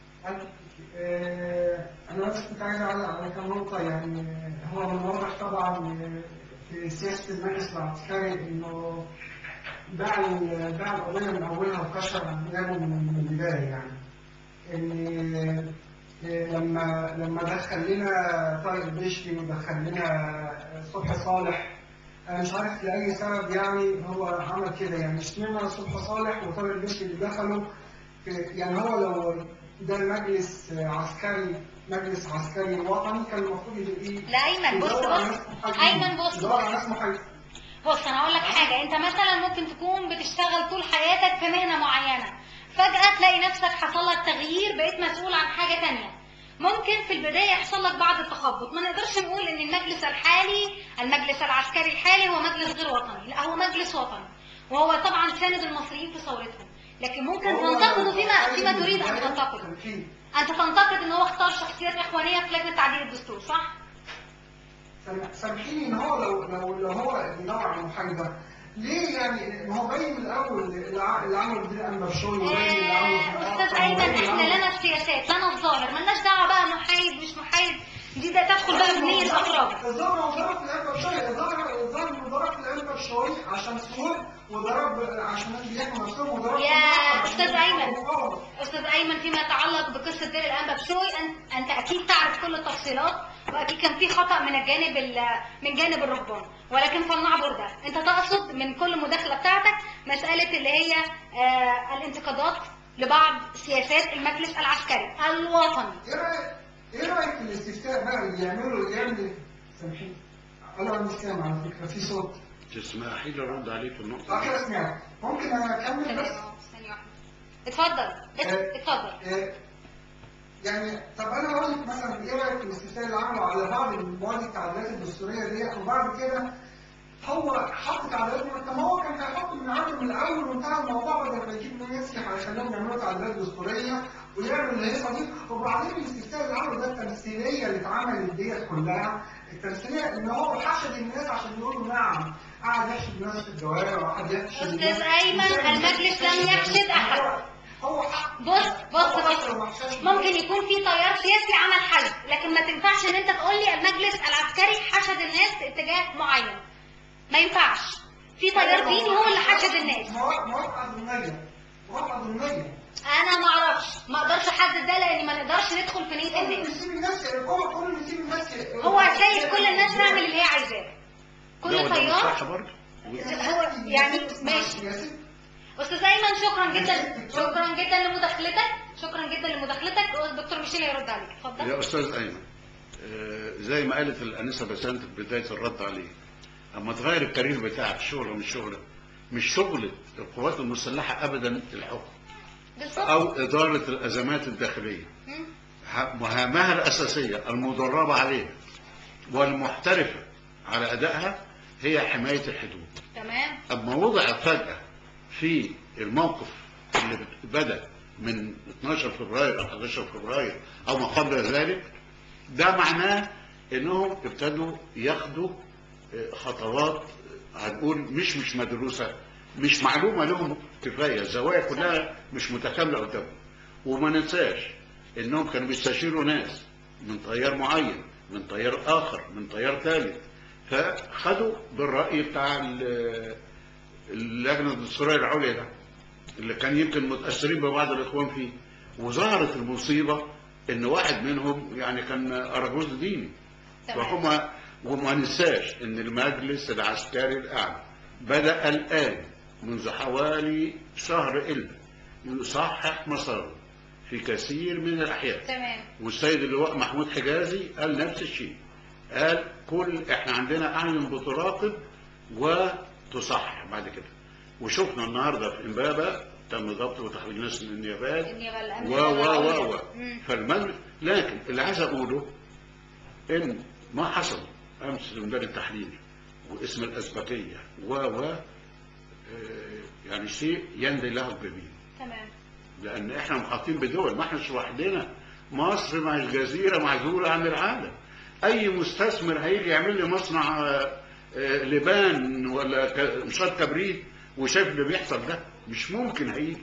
آه، انا بس كنت عايز اعلق على كام نقطه يعني آه، هو من الواضح طبعا آه، في سياسه المجلس العسكري انه باع ال- باع القضيه من اولها وكشر عن بلابه من من البدايه يعني ان آه، لما لما دخل لنا طارق البشري ودخل لنا صبحي صالح انا مش عارف لاي سبب يعني هو عمل كده يعني اشمعنى صبحي صالح وطارق البشري اللي دخلوا في- يعني هو لو ده مجلس عسكري مجلس عسكري وطني كان المفروض يبقى ايه لا ايمن بص يدور على بص ناس محايدين. ايمن بص يدور على ناس محايدين. بص انا اقول لك حاجه انت مثلا ممكن تكون بتشتغل طول حياتك في مهنه معينه فجاه تلاقي نفسك حصل لك تغيير بقيت مسؤول عن حاجه تانية ممكن في البدايه يحصل لك بعض التخبط ما نقدرش نقول ان المجلس الحالي المجلس العسكري الحالي هو مجلس غير وطني لا هو مجلس وطني وهو طبعا ساند المصريين في ثورتهم لكن ممكن هو تنتقده فيما الحالي فيما تريد ان بالبداية تنتقده كان فيه انت تنتقد ان هو اختار شخصيات اخوانيه في لجنه تعديل الدستور صح سامح- سامحيني ان هو لو لو لو هو بيدور على المحايده ليه يعني ما هو باين من الاول اللي ع- اللي عمله دي انبرشوي وباين اللي عمله في آه، الآخر، استاذ ايمن وباين اللي احنا عمله- لنا السياسات لنا الظاهر ملناش دعوه بقى محايد مش محايد دي ده تدخل بقى في نيه الافراد الظاهر هو ضرب في الانبر شوي الظاهر الظاهر انه ضرب في الانبر شوي عشان سور وضرب عشان بيحموا نفسهم وضرب يا في النار أستاذ عشان أيمن. يحموا استاذ ايمن فيما يتعلق بقصه دير الانبا بشوي انت, انت اكيد تعرف كل التفصيلات واكيد كان في خطا من الجانب ال- من جانب الرهبان ولكن فلنعبر ده انت تقصد من كل مداخله بتاعتك مساله اللي هي آه الانتقادات لبعض سياسات المجلس العسكري الوطني ايه رايك ايه رايك في الاستفتاء بقى اللي يعملوا اللي يعمل سامحيني انا مش سامع على فكره في صوت تسمحي لي ارد عليك في النقطه اه دي؟ كده سمعت ممكن اكمل تمام بس اه ثانية واحدة اتفضل ات- اتفضل آه، يعني طب انا اقول لك مثلا ايه رايك في الاستفسار اللي عمله على بعض المواد التعديلات الدستوريه ديت وبعد كده هو حط تعديلات مرة- طب ما هو كان هيحط من عنده من الاول وانتهى الموضوع بدل ما يجيب ناس يسرح علشان يعملوا تعديلات دستوريه ويعمل الهيصه دي وبعدين الاستفسار اللي عمله ده التمثيليه اللي اتعملت ديت كلها التمثيليه ان هو حشد الناس عشان يقولوا نعم قعد يحشد الناس في الدوائر وقعد يحشد أستاذ الناس- أيمن، المجلس لم يحشد أحد. هو- هو حق بص بص هو بص حتى لو ما حشدش ممكن يكون في تيار سياسي عمل حشد لكن ما تنفعش ان انت تقول لي المجلس العسكري حشد الناس اتجاه معين ما ينفعش في تيار ديني هو اللي حشد الناس موافقة ضمنية موافقة ضمنية انا ما اعرفش ما اقدرش احدد ده لان ما نقدرش ندخل في نيه كل الناس نسيب الناس هو كل نسيب الناس هو سايب كل الناس تعمل اللي هي عايزاه ده كل وده مش تيار صح برضه هو يعني ماشي استاذ ايمن شكرا جدا شكرا جدا لمداخلتك شكرا جدا لمداخلتك والدكتور ميشيل هيرد عليك اتفضل يا استاذ ايمن آه، زي ما قالت الانسه بسنت في بدايه الرد عليه اما تغير الكارير بتاعك شغله مش شغله مش شغله القوات المسلحه ابدا الحكم بالظبط او اداره الازمات الداخليه مم. ه- مهامها الاساسيه المدربه عليها والمحترفه على ادائها هي حمايه الحدود تمام اما وضع فجاه في الموقف اللي بت- بدا من 12 فبراير او 11 فبراير او ما قبل ذلك ده معناه انهم ابتدوا ياخدوا آه، خطوات آه، هنقول مش مش مدروسه مش معلومه لهم كفايه الزوايا كلها مش متكامله قدامهم وما ننساش انهم كانوا بيستشيروا ناس من تيار معين من تيار اخر من تيار ثالث فخدوا بالراي بتاع ال- اللجنه الدستوريه العليا ده اللي كان يمكن متاثرين ببعض الاخوان فيه وظهرت المصيبه ان واحد منهم يعني كان اراجوز ديني تمام وهم وما ننساش ان المجلس العسكري الاعلى بدا الان منذ حوالي شهر الا يصحح مساره في كثير من الاحيان تمام والسيد اللواء محمود حجازي قال نفس الشيء قال كل احنا عندنا اعين بتراقب وتصحح بعد كده وشفنا النهارده في امبابه تم ضبط وتحويل ناس من النيابات النيابه الامن و و و و مم. فالمجلس لكن اللي عايز اقوله ان ما حصل امس في ميدان التحرير واسم الازبكيه و و آه، يعني شيء يندي له الجميع تمام لان احنا محاطين بدول ما احناش لوحدنا مصر مع الجزيره معزوله عن العالم اي مستثمر هيجي يعمل لي مصنع آه، آه، لبان ولا ك- مشاد كبريت وشايف اللي بيحصل ده مش ممكن هيجي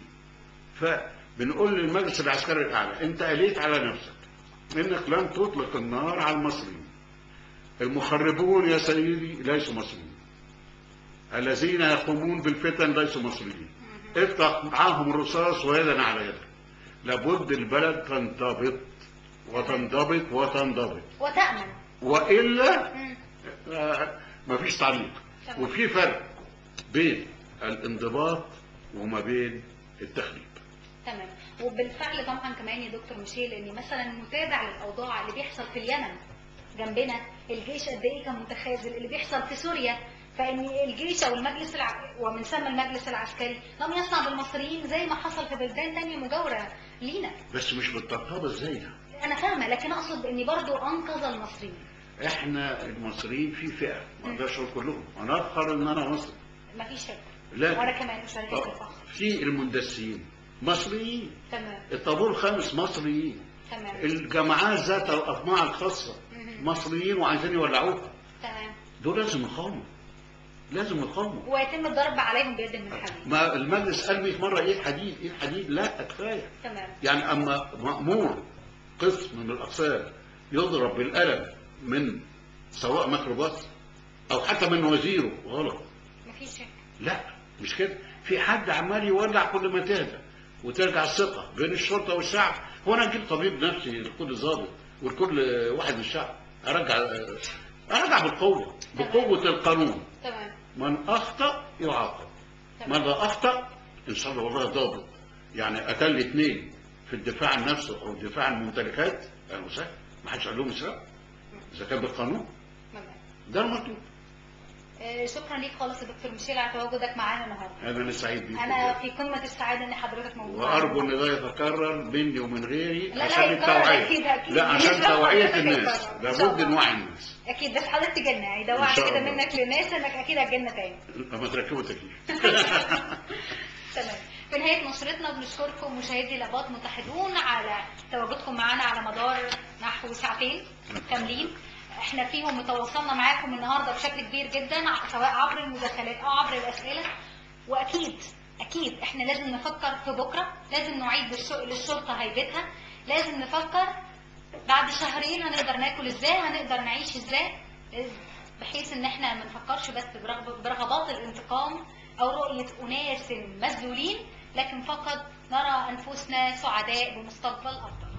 فبنقول للمجلس العسكري الاعلى انت قليت على نفسك انك لن تطلق النار على المصريين المخربون يا سيدي ليسوا مصريين الذين يقومون بالفتن ليسوا مصريين افتح معاهم الرصاص ويدا على يدك لابد البلد تنضبط وتنضبط وتنضبط وتامن والا مم. آه، مفيش تعليق تمام. وفي فرق بين الانضباط وما بين التخريب تمام وبالفعل طبعا كمان يا دكتور ميشيل ان مثلا متابع للاوضاع اللي بيحصل في اليمن جنبنا الجيش قد ايه كان متخاذل اللي بيحصل في سوريا فان الجيش او المجلس الع... ومن ثم المجلس العسكري لم يصنع بالمصريين زي ما حصل في بلدان تانية مجاوره لينا بس مش بالطبطبه ازاي انا فاهمه لكن اقصد اني برضو انقذ المصريين احنا المصريين في فئه ما اقدرش اقول كلهم انا افخر ان انا مصري مفيش شك لكن وانا كمان مش هنهاك الفخر في المندسين مصريين تمام الطابور الخامس مصريين تمام الجماعات ذات الاطماع الخاصه مهم. مصريين وعايزين يولعوها تمام دول لازم يقاوموا لازم يقاوموا ويتم الضرب عليهم بيد من حديد ما المجلس قال 100 مره ايه الحديد ايه الحديد لا كفايه تمام يعني اما مامور قسم من الاقسام يضرب بالقلم من سواق ميكروباص او حتى من وزيره غلط مفيش شك لا مش كده في حد عمال يولع كل ما تهدى وترجع الثقه بين الشرطه والشعب هو انا اجيب طبيب نفسي لكل ضابط ولكل واحد من الشعب ارجع ارجع بالقوه بقوه القانون تمام من اخطا يعاقب من تمام لا اخطا ان شاء الله والله ضابط يعني قتل اثنين في الدفاع عن نفسه او الدفاع عن الممتلكات اهلا وسهلا ما حدش قال لهم يسرقوا اذا كان بالقانون تمام ده المطلوب آه، شكرا ليك خالص يا دكتور ميشيل على تواجدك معانا النهارده انا أنا سعيد بيك انا في قمه السعاده ان حضرتك موجود وارجو ان ده يتكرر مني ومن غيري لا، لا، عشان يتكرر التوعيه أكيد، أكيد. لا عشان إن شاء الله توعيه يتكرر. الناس إن شاء لابد الله. نوعي الناس اكيد بس حضرتك تجيلنا يعني ده إن وعد شاء كده الله. منك للناس انك اكيد هتجيلنا تاني لما تركبوا تكييف تمام في نهايه نشرتنا بنشكركم مشاهدي الاباط متحدون على تواجدكم معانا على مدار نحو ساعتين كاملين احنا فيهم تواصلنا معاكم النهارده بشكل كبير جدا ع- سواء عبر المداخلات او عبر الاسئله واكيد اكيد احنا لازم نفكر في بكره لازم نعيد للش- للشرطه هيبتها لازم نفكر بعد شهرين هنقدر ناكل ازاي هنقدر نعيش ازاي بحيث ان احنا ما نفكرش بس برغب- برغبات الانتقام او رؤيه اناس مذلولين لكن فقط نرى انفسنا سعداء بمستقبل افضل